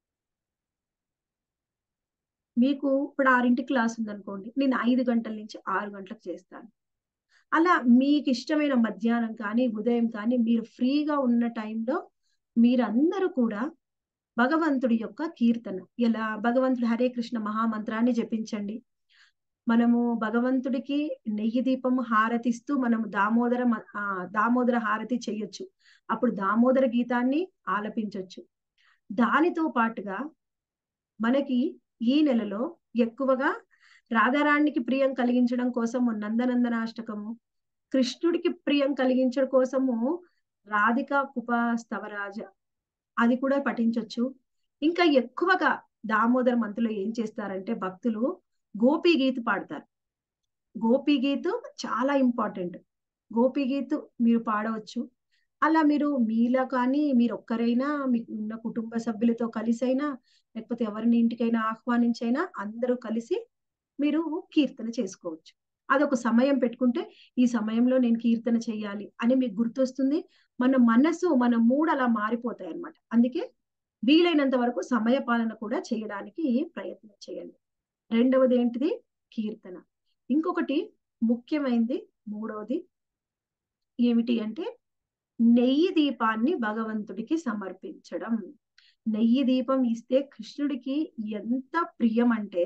మీకు ఇప్పుడు ఆరింటి క్లాస్ ఉందనుకోండి నేను ఐదు గంటల నుంచి ఆరు గంటలకు చేస్తాను అలా మీకు ఇష్టమైన మధ్యాహ్నం కానీ ఉదయం కానీ మీరు ఫ్రీగా ఉన్న టైంలో మీరందరూ కూడా భగవంతుడి యొక్క కీర్తన ఎలా భగవంతుడు హరే కృష్ణ మహామంత్రాన్ని జపించండి మనము భగవంతుడికి నెయ్యి దీపం హారతిస్తూ మనము దామోదర దామోదర హారతి చెయ్యొచ్చు అప్పుడు దామోదర గీతాన్ని ఆలపించవచ్చు దానితో పాటుగా మనకి ఈ నెలలో ఎక్కువగా రాధారాణికి ప్రియం కలిగించడం కోసము నందనందనాష్టకము కృష్ణుడికి ప్రియం కలిగించడం కోసము రాధిక కుప స్తవరాజ అది కూడా పఠించవచ్చు ఇంకా ఎక్కువగా దామోదర మంత్రులు ఏం చేస్తారంటే భక్తులు గోపీ గీత్ పాడతారు గోపీ గీత్ చాలా ఇంపార్టెంట్ గోపీ గీత్ మీరు పాడవచ్చు అలా మీరు మీలా కానీ మీరు ఒక్కరైనా మీకు ఉన్న కుటుంబ సభ్యులతో కలిసైనా లేకపోతే ఎవరిని ఇంటికైనా ఆహ్వానించైనా అందరూ కలిసి మీరు కీర్తన చేసుకోవచ్చు అదొక సమయం పెట్టుకుంటే ఈ సమయంలో నేను కీర్తన చేయాలి అని మీకు గుర్తొస్తుంది మన మనసు మన మూడ్ అలా మారిపోతాయి అనమాట అందుకే వీలైనంత వరకు సమయ పాలన కూడా చేయడానికి ప్రయత్నం చేయండి రెండవది ఏంటిది కీర్తన ఇంకొకటి ముఖ్యమైనది మూడవది ఏమిటి అంటే నెయ్యి దీపాన్ని భగవంతుడికి సమర్పించడం నెయ్యి దీపం ఇస్తే కృష్ణుడికి ఎంత ప్రియం అంటే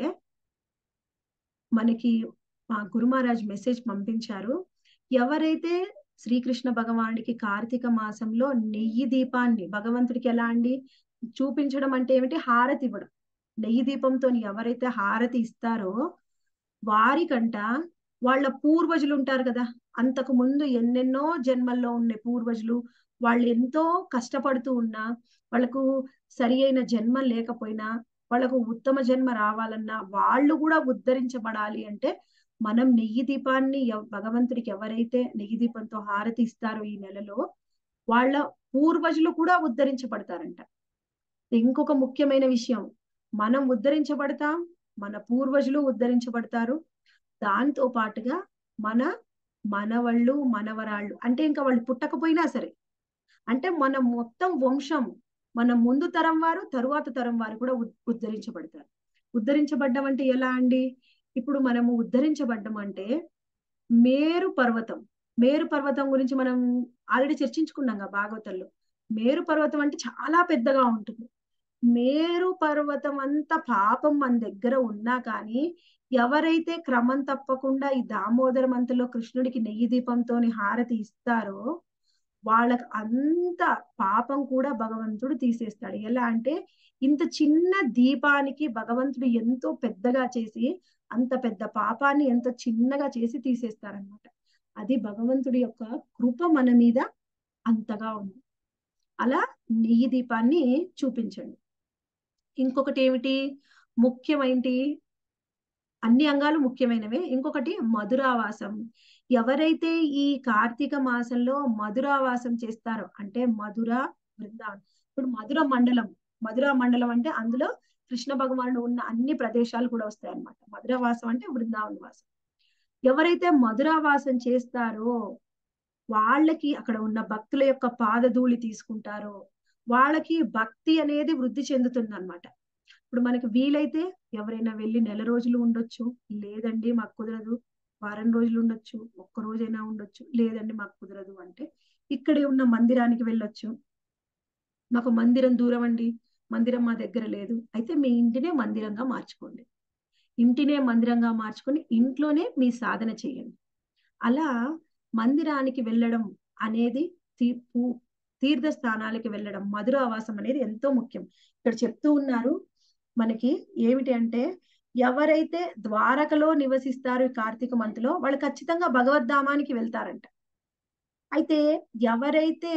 మనకి మా గురుమహారాజ్ మెసేజ్ పంపించారు ఎవరైతే శ్రీకృష్ణ భగవానుడికి కార్తీక మాసంలో నెయ్యి దీపాన్ని భగవంతుడికి ఎలా అండి చూపించడం అంటే ఏమిటి హారతి ఇవ్వడం నెయ్యి దీపంతో ఎవరైతే హారతి ఇస్తారో వారికంట వాళ్ళ పూర్వజులు ఉంటారు కదా అంతకు ముందు ఎన్నెన్నో జన్మల్లో ఉండే పూర్వజులు వాళ్ళు ఎంతో కష్టపడుతూ ఉన్నా వాళ్ళకు సరి అయిన జన్మ లేకపోయినా వాళ్ళకు ఉత్తమ జన్మ రావాలన్నా వాళ్ళు కూడా ఉద్ధరించబడాలి అంటే మనం నెయ్యి దీపాన్ని భగవంతుడికి ఎవరైతే నెయ్యి దీపంతో హారతి ఇస్తారో ఈ నెలలో వాళ్ళ పూర్వజులు కూడా ఉద్ధరించబడతారంట ఇంకొక ముఖ్యమైన విషయం మనం ఉద్ధరించబడతాం మన పూర్వజులు ఉద్ధరించబడతారు దాంతో పాటుగా మన మనవళ్ళు మనవరాళ్ళు అంటే ఇంకా వాళ్ళు పుట్టకపోయినా సరే అంటే మన మొత్తం వంశం మన ముందు తరం వారు తరువాత తరం వారు కూడా ఉద్ధరించబడతారు ఉద్ధరించబడ్డం అంటే ఎలా అండి ఇప్పుడు మనము ఉద్ధరించబడ్డం అంటే మేరు పర్వతం మేరు పర్వతం గురించి మనం ఆల్రెడీ చర్చించుకున్నాం భాగవతంలో మేరు పర్వతం అంటే చాలా పెద్దగా ఉంటుంది మేరు పర్వతం అంత పాపం మన దగ్గర ఉన్నా కానీ ఎవరైతే క్రమం తప్పకుండా ఈ దామోదర మంతలో కృష్ణుడికి నెయ్యి దీపంతో హారతి ఇస్తారో వాళ్ళకి అంత పాపం కూడా భగవంతుడు తీసేస్తాడు ఎలా అంటే ఇంత చిన్న దీపానికి భగవంతుడు ఎంతో పెద్దగా చేసి అంత పెద్ద పాపాన్ని ఎంతో చిన్నగా చేసి తీసేస్తారనమాట అది భగవంతుడి యొక్క కృప మన మీద అంతగా ఉంది అలా నెయ్యి దీపాన్ని చూపించండి ఇంకొకటి ఏమిటి ముఖ్యమైనటి అన్ని అంగాలు ముఖ్యమైనవే ఇంకొకటి మధురావాసం ఎవరైతే ఈ కార్తీక మాసంలో మధురావాసం చేస్తారో అంటే మధుర బృందావనం ఇప్పుడు మధుర మండలం మధుర మండలం అంటే అందులో కృష్ణ భగవానుడు ఉన్న అన్ని ప్రదేశాలు కూడా వస్తాయి అన్నమాట మధురవాసం అంటే బృందావన వాసం ఎవరైతే మధురావాసం చేస్తారో వాళ్ళకి అక్కడ ఉన్న భక్తుల యొక్క పాదధూళి తీసుకుంటారో వాళ్ళకి భక్తి అనేది వృద్ధి చెందుతుంది అనమాట ఇప్పుడు మనకి వీలైతే ఎవరైనా వెళ్ళి నెల రోజులు ఉండొచ్చు లేదండి మాకు కుదరదు వారం రోజులు ఉండొచ్చు ఒక్క రోజైనా ఉండొచ్చు లేదండి మాకు కుదరదు అంటే ఇక్కడే ఉన్న మందిరానికి వెళ్ళొచ్చు మాకు మందిరం దూరం అండి మందిరం మా దగ్గర లేదు అయితే మీ ఇంటినే మందిరంగా మార్చుకోండి ఇంటినే మందిరంగా మార్చుకొని ఇంట్లోనే మీ సాధన చేయండి అలా మందిరానికి వెళ్ళడం అనేది తీర్థ స్థానాలకి వెళ్ళడం మధుర ఆవాసం అనేది ఎంతో ముఖ్యం ఇక్కడ చెప్తూ ఉన్నారు మనకి ఏమిటి అంటే ఎవరైతే ద్వారకలో నివసిస్తారో ఈ కార్తీక మంత్లో వాళ్ళు ఖచ్చితంగా భగవద్ధామానికి వెళ్తారంట అయితే ఎవరైతే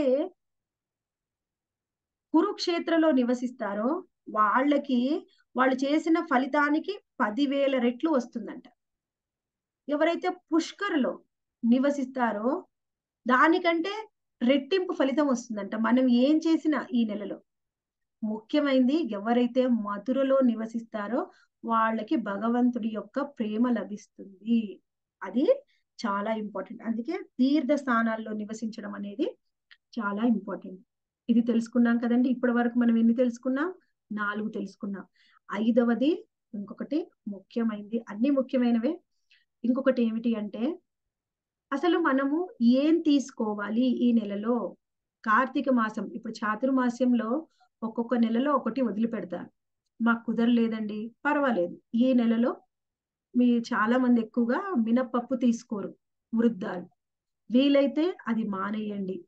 కురుక్షేత్రలో నివసిస్తారో వాళ్ళకి వాళ్ళు చేసిన ఫలితానికి పదివేల రెట్లు వస్తుందంట ఎవరైతే పుష్కర్లో నివసిస్తారో దానికంటే రెట్టింపు ఫలితం వస్తుందంట మనం ఏం చేసినా ఈ నెలలో ముఖ్యమైనది ఎవరైతే మధురలో నివసిస్తారో వాళ్ళకి భగవంతుడి యొక్క ప్రేమ లభిస్తుంది అది చాలా ఇంపార్టెంట్ అందుకే తీర్థ స్థానాల్లో నివసించడం అనేది చాలా ఇంపార్టెంట్ ఇది తెలుసుకున్నాం కదండి ఇప్పటి వరకు మనం ఎన్ని తెలుసుకున్నాం నాలుగు తెలుసుకున్నాం ఐదవది ఇంకొకటి ముఖ్యమైనది అన్ని ముఖ్యమైనవే ఇంకొకటి ఏమిటి అంటే అసలు మనము ఏం తీసుకోవాలి ఈ నెలలో కార్తీక మాసం ఇప్పుడు చాతుర్మాస్యంలో ఒక్కొక్క నెలలో ఒకటి వదిలిపెడతారు మాకు కుదరలేదండి పర్వాలేదు ఈ నెలలో మీ చాలా మంది ఎక్కువగా మినపప్పు తీసుకోరు వృద్ధాలు వీలైతే అది మానేయండి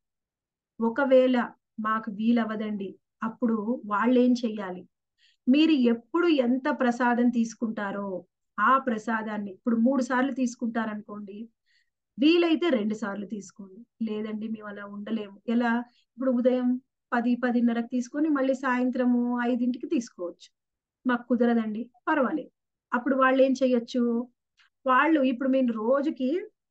ఒకవేళ మాకు వీలవ్వదండి అప్పుడు వాళ్ళు ఏం చెయ్యాలి మీరు ఎప్పుడు ఎంత ప్రసాదం తీసుకుంటారో ఆ ప్రసాదాన్ని ఇప్పుడు మూడు సార్లు తీసుకుంటారనుకోండి వీలైతే రెండు సార్లు తీసుకోండి లేదండి మేము అలా ఉండలేము ఎలా ఇప్పుడు ఉదయం పది పదిన్నరకు తీసుకొని మళ్ళీ సాయంత్రము ఐదింటికి తీసుకోవచ్చు మాకు కుదరదండి పర్వాలేదు అప్పుడు వాళ్ళు ఏం చెయ్యొచ్చు వాళ్ళు ఇప్పుడు మేము రోజుకి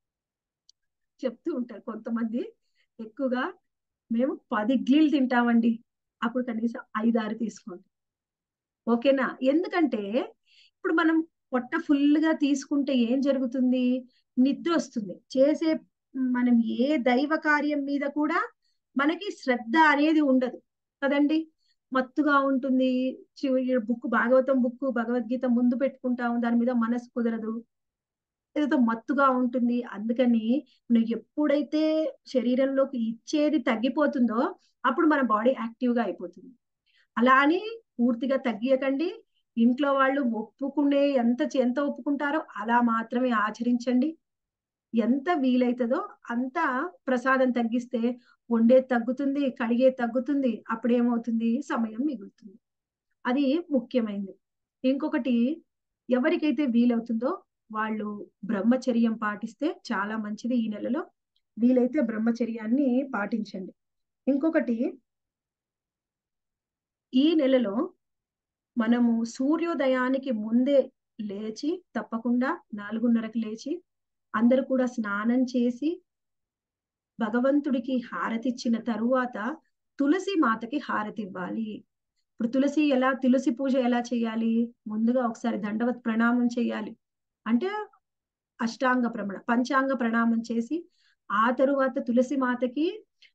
చెప్తూ ఉంటారు కొంతమంది ఎక్కువగా మేము పది ఇడ్లీలు తింటామండి అప్పుడు కనీసం ఐదారు తీసుకోండి ఓకేనా ఎందుకంటే ఇప్పుడు మనం పొట్ట ఫుల్ గా తీసుకుంటే ఏం జరుగుతుంది నిద్ర వస్తుంది చేసే మనం ఏ దైవ కార్యం మీద కూడా మనకి శ్రద్ధ అనేది ఉండదు కదండి మత్తుగా ఉంటుంది బుక్ భాగవతం బుక్ భగవద్గీత ముందు పెట్టుకుంటాము దాని మీద మనసు కుదరదు ఏదో మత్తుగా ఉంటుంది అందుకని నువ్వు ఎప్పుడైతే శరీరంలోకి ఇచ్చేది తగ్గిపోతుందో అప్పుడు మన బాడీ యాక్టివ్ గా అయిపోతుంది అలా అని పూర్తిగా తగ్గియకండి ఇంట్లో వాళ్ళు ఒప్పుకునే ఎంత ఎంత ఒప్పుకుంటారో అలా మాత్రమే ఆచరించండి ఎంత వీలైతుందో అంత ప్రసాదం తగ్గిస్తే వండే తగ్గుతుంది కడిగే తగ్గుతుంది అప్పుడు ఏమవుతుంది సమయం మిగులుతుంది అది ముఖ్యమైనది ఇంకొకటి ఎవరికైతే వీలవుతుందో వాళ్ళు బ్రహ్మచర్యం పాటిస్తే చాలా మంచిది ఈ నెలలో వీలైతే బ్రహ్మచర్యాన్ని పాటించండి ఇంకొకటి ఈ నెలలో మనము సూర్యోదయానికి ముందే లేచి తప్పకుండా నాలుగున్నరకు లేచి అందరూ కూడా స్నానం చేసి భగవంతుడికి హారతిచ్చిన తరువాత తులసి మాతకి హారతి ఇవ్వాలి ఇప్పుడు తులసి ఎలా తులసి పూజ ఎలా చేయాలి ముందుగా ఒకసారి దండవత్ ప్రణామం చేయాలి అంటే అష్టాంగ ప్రమాణ పంచాంగ ప్రణామం చేసి ఆ తరువాత తులసి మాతకి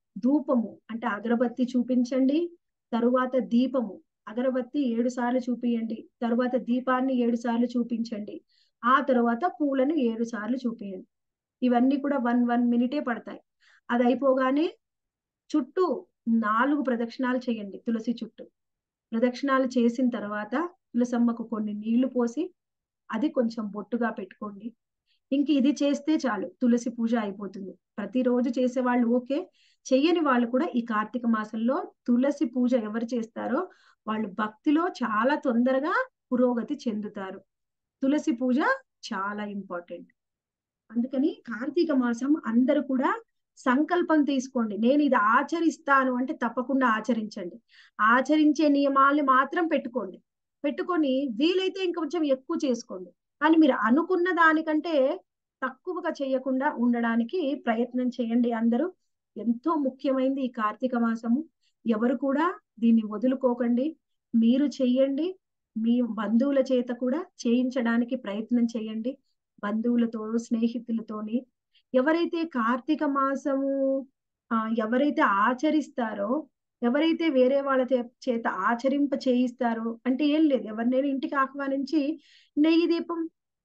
ధూపము అంటే అగరబత్తి చూపించండి తరువాత దీపము అగరబత్తి ఏడు సార్లు చూపియండి తరువాత దీపాన్ని ఏడు సార్లు చూపించండి ఆ తరువాత పూలను ఏడు సార్లు చూపియండి ఇవన్నీ కూడా వన్ వన్ మినిటే పడతాయి అది అయిపోగానే చుట్టూ నాలుగు ప్రదక్షిణాలు చేయండి తులసి చుట్టూ ప్రదక్షిణాలు చేసిన తర్వాత తులసమ్మకు కొన్ని నీళ్లు పోసి అది కొంచెం బొట్టుగా పెట్టుకోండి ఇంక ఇది చేస్తే చాలు తులసి పూజ అయిపోతుంది ప్రతిరోజు చేసే వాళ్ళు ఓకే చెయ్యని వాళ్ళు కూడా ఈ కార్తీక మాసంలో తులసి పూజ ఎవరు చేస్తారో వాళ్ళు భక్తిలో చాలా తొందరగా పురోగతి చెందుతారు తులసి పూజ చాలా ఇంపార్టెంట్ అందుకని కార్తీక మాసం అందరూ కూడా సంకల్పం తీసుకోండి నేను ఇది ఆచరిస్తాను అంటే తప్పకుండా ఆచరించండి ఆచరించే నియమాల్ని మాత్రం పెట్టుకోండి పెట్టుకొని వీలైతే ఇంకొంచెం ఎక్కువ చేసుకోండి కానీ మీరు అనుకున్న దానికంటే తక్కువగా చేయకుండా ఉండడానికి ప్రయత్నం చేయండి అందరూ ఎంతో ముఖ్యమైనది ఈ కార్తీక మాసము ఎవరు కూడా దీన్ని వదులుకోకండి మీరు చెయ్యండి మీ బంధువుల చేత కూడా చేయించడానికి ప్రయత్నం చేయండి బంధువులతో స్నేహితులతోని ఎవరైతే కార్తీక మాసము ఆ ఎవరైతే ఆచరిస్తారో ఎవరైతే వేరే వాళ్ళ చేత ఆచరింప చేయిస్తారో అంటే ఏం లేదు ఎవరినైనా ఇంటికి ఆహ్వానించి నెయ్యి దీపం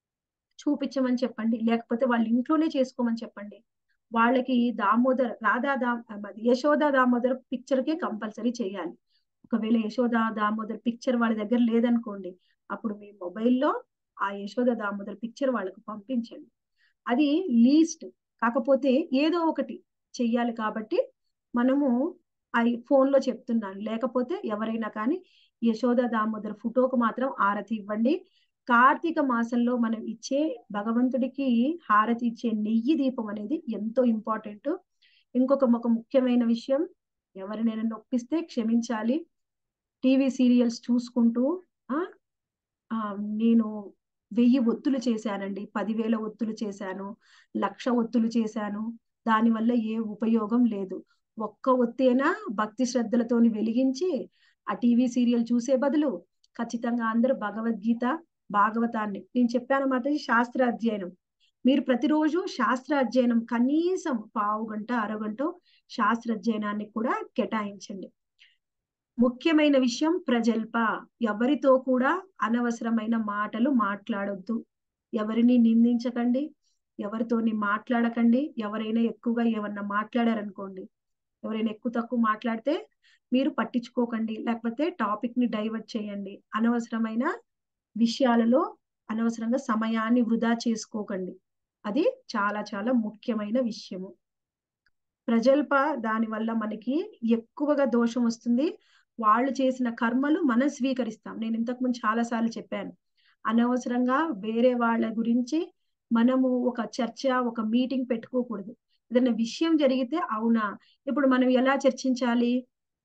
చూపించమని చెప్పండి లేకపోతే వాళ్ళ ఇంట్లోనే చేసుకోమని చెప్పండి వాళ్ళకి దామోదర్ రాధా దా యశోద దామోదర్ పిక్చర్ కే కంపల్సరీ చేయాలి ఒకవేళ యశోద దామోదర్ పిక్చర్ వాళ్ళ దగ్గర లేదనుకోండి అప్పుడు మీ మొబైల్లో ఆ యశోద దామోదర్ పిక్చర్ వాళ్ళకు పంపించండి అది లీస్ట్ కాకపోతే ఏదో ఒకటి చెయ్యాలి కాబట్టి మనము ఐ ఫోన్ లో చెప్తున్నాను లేకపోతే ఎవరైనా కానీ యశోద దామోదర్ ఫోటోకు మాత్రం హారతి ఇవ్వండి కార్తీక మాసంలో మనం ఇచ్చే భగవంతుడికి హారతి ఇచ్చే నెయ్యి దీపం అనేది ఎంతో ఇంపార్టెంట్ ఇంకొక ఒక ముఖ్యమైన విషయం ఎవరినైనా నొప్పిస్తే క్షమించాలి టీవీ సీరియల్స్ చూసుకుంటూ ఆ ఆ, నేను వెయ్యి ఒత్తులు చేశానండి పదివేల ఒత్తులు చేశాను లక్ష ఒత్తులు చేశాను దానివల్ల ఏ ఉపయోగం లేదు ఒక్క ఒత్తేనా భక్తి శ్రద్ధలతోని వెలిగించి ఆ టీవీ సీరియల్ చూసే బదులు ఖచ్చితంగా అందరూ భగవద్గీత భాగవతాన్ని నేను చెప్పాను మాట శాస్త్ర అధ్యయనం మీరు ప్రతిరోజు శాస్త్ర అధ్యయనం కనీసం పావు గంట అరగంట శాస్త్ర అధ్యయనాన్ని కూడా కేటాయించండి ముఖ్యమైన విషయం ప్రజల్ప ఎవరితో కూడా అనవసరమైన మాటలు మాట్లాడొద్దు ఎవరిని నిందించకండి ఎవరితోని మాట్లాడకండి ఎవరైనా ఎక్కువగా ఏమన్నా మాట్లాడారనుకోండి ఎవరైనా ఎక్కువ తక్కువ మాట్లాడితే మీరు పట్టించుకోకండి లేకపోతే టాపిక్ ని డైవర్ట్ చేయండి అనవసరమైన విషయాలలో అనవసరంగా సమయాన్ని వృధా చేసుకోకండి అది చాలా చాలా ముఖ్యమైన విషయము ప్రజల్ప దాని వల్ల మనకి ఎక్కువగా దోషం వస్తుంది వాళ్ళు చేసిన కర్మలు మనం స్వీకరిస్తాం నేను ఇంతకు ముందు చాలా సార్లు చెప్పాను అనవసరంగా వేరే వాళ్ళ గురించి మనము ఒక చర్చ ఒక మీటింగ్ పెట్టుకోకూడదు ఏదైనా విషయం జరిగితే అవునా ఇప్పుడు మనం ఎలా చర్చించాలి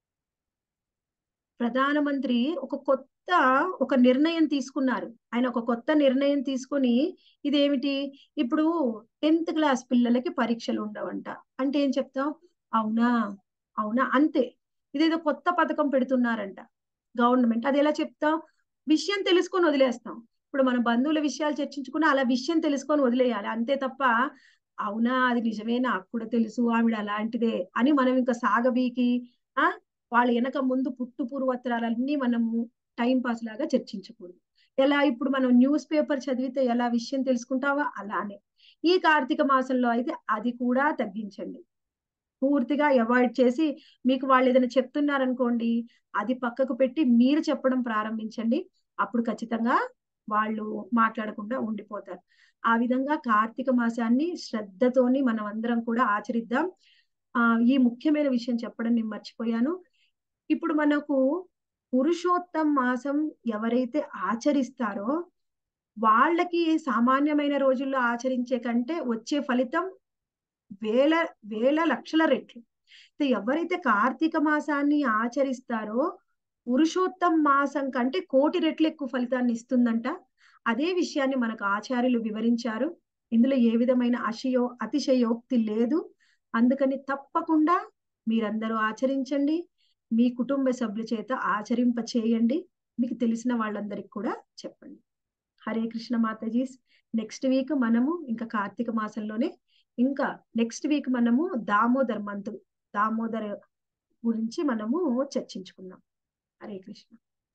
ప్రధానమంత్రి ఒక కొత్త ఒక నిర్ణయం తీసుకున్నారు ఆయన ఒక కొత్త నిర్ణయం తీసుకొని ఇదేమిటి ఇప్పుడు టెన్త్ క్లాస్ పిల్లలకి పరీక్షలు ఉండవంట అంటే ఏం చెప్తాం అవునా అవునా అంతే ఇదేదో కొత్త పథకం పెడుతున్నారంట గవర్నమెంట్ అది ఎలా చెప్తాం విషయం తెలుసుకొని వదిలేస్తాం ఇప్పుడు మన బంధువుల విషయాలు చర్చించుకుని అలా విషయం తెలుసుకొని వదిలేయాలి అంతే తప్ప అవునా అది నిజమే నాకు కూడా తెలుసు ఆవిడ అలాంటిదే అని మనం ఇంకా సాగబీకి ఆ వాళ్ళ వెనక ముందు పుట్టు పూర్వత్రాలన్నీ మనము టైం పాస్ లాగా చర్చించకూడదు ఎలా ఇప్పుడు మనం న్యూస్ పేపర్ చదివితే ఎలా విషయం తెలుసుకుంటావా అలానే ఈ కార్తీక మాసంలో అయితే అది కూడా తగ్గించండి పూర్తిగా అవాయిడ్ చేసి మీకు వాళ్ళు ఏదైనా చెప్తున్నారనుకోండి అది పక్కకు పెట్టి మీరు చెప్పడం ప్రారంభించండి అప్పుడు ఖచ్చితంగా వాళ్ళు మాట్లాడకుండా ఉండిపోతారు ఆ విధంగా కార్తీక మాసాన్ని శ్రద్ధతోని మనం అందరం కూడా ఆచరిద్దాం ఆ ఈ ముఖ్యమైన విషయం చెప్పడం నేను మర్చిపోయాను ఇప్పుడు మనకు పురుషోత్తం మాసం ఎవరైతే ఆచరిస్తారో వాళ్ళకి సామాన్యమైన రోజుల్లో ఆచరించే కంటే వచ్చే ఫలితం వేల వేల లక్షల రెట్లు అయితే ఎవరైతే కార్తీక మాసాన్ని ఆచరిస్తారో పురుషోత్తం మాసం కంటే కోటి రెట్లు ఎక్కువ ఫలితాన్ని ఇస్తుందంట అదే విషయాన్ని మనకు ఆచార్యులు వివరించారు ఇందులో ఏ విధమైన అశయో అతిశయోక్తి లేదు అందుకని తప్పకుండా మీరందరూ ఆచరించండి మీ కుటుంబ సభ్యుల చేత ఆచరింప చేయండి మీకు తెలిసిన వాళ్ళందరికి కూడా చెప్పండి హరే కృష్ణ మాతాజీస్ నెక్స్ట్ వీక్ మనము ఇంకా కార్తీక మాసంలోనే ఇంకా నెక్స్ట్ వీక్ మనము దామోదర్ మంత్ దామోదర్ గురించి మనము చర్చించుకుందాం హరే కృష్ణ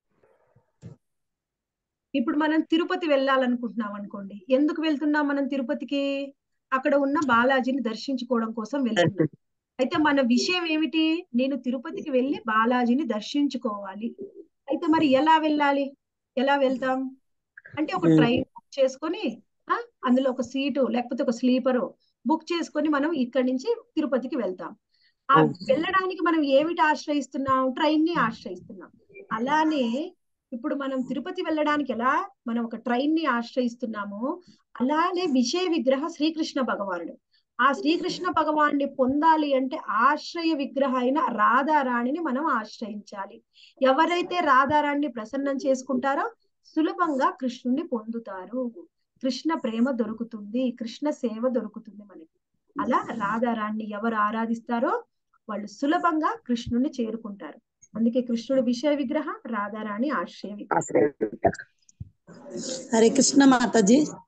ఇప్పుడు మనం తిరుపతి వెళ్ళాలనుకుంటున్నాం అనుకోండి ఎందుకు వెళ్తున్నాం మనం తిరుపతికి అక్కడ ఉన్న బాలాజీని దర్శించుకోవడం కోసం వెళ్తున్నాం అయితే మన విషయం ఏమిటి నేను తిరుపతికి వెళ్ళి బాలాజీని దర్శించుకోవాలి అయితే మరి ఎలా వెళ్ళాలి ఎలా వెళ్తాం అంటే ఒక ట్రైన్ బుక్ చేసుకొని ఆ అందులో ఒక సీటు లేకపోతే ఒక స్లీపరు బుక్ చేసుకొని మనం ఇక్కడి నుంచి తిరుపతికి వెళ్తాం ఆ వెళ్ళడానికి మనం ఏమిటి ఆశ్రయిస్తున్నాం ట్రైన్ ని ఆశ్రయిస్తున్నాం అలానే ఇప్పుడు మనం తిరుపతి వెళ్ళడానికి ఎలా మనం ఒక ట్రైన్ ని ఆశ్రయిస్తున్నామో అలానే విషయ విగ్రహ శ్రీకృష్ణ భగవానుడు ఆ శ్రీకృష్ణ భగవాన్ని పొందాలి అంటే ఆశ్రయ విగ్రహ అయిన రాధారాణిని మనం ఆశ్రయించాలి ఎవరైతే రాధారాణిని ప్రసన్నం చేసుకుంటారో సులభంగా కృష్ణుణ్ణి పొందుతారు కృష్ణ ప్రేమ దొరుకుతుంది కృష్ణ సేవ దొరుకుతుంది మనకి అలా రాధారాణిని ఎవరు ఆరాధిస్తారో వాళ్ళు సులభంగా కృష్ణుని చేరుకుంటారు అందుకే కృష్ణుడు విషయ విగ్రహ రాధారాణి ఆశ్రయ విగ్రహం ఆశ్రయం హరే కృష్ణ మాతాజీ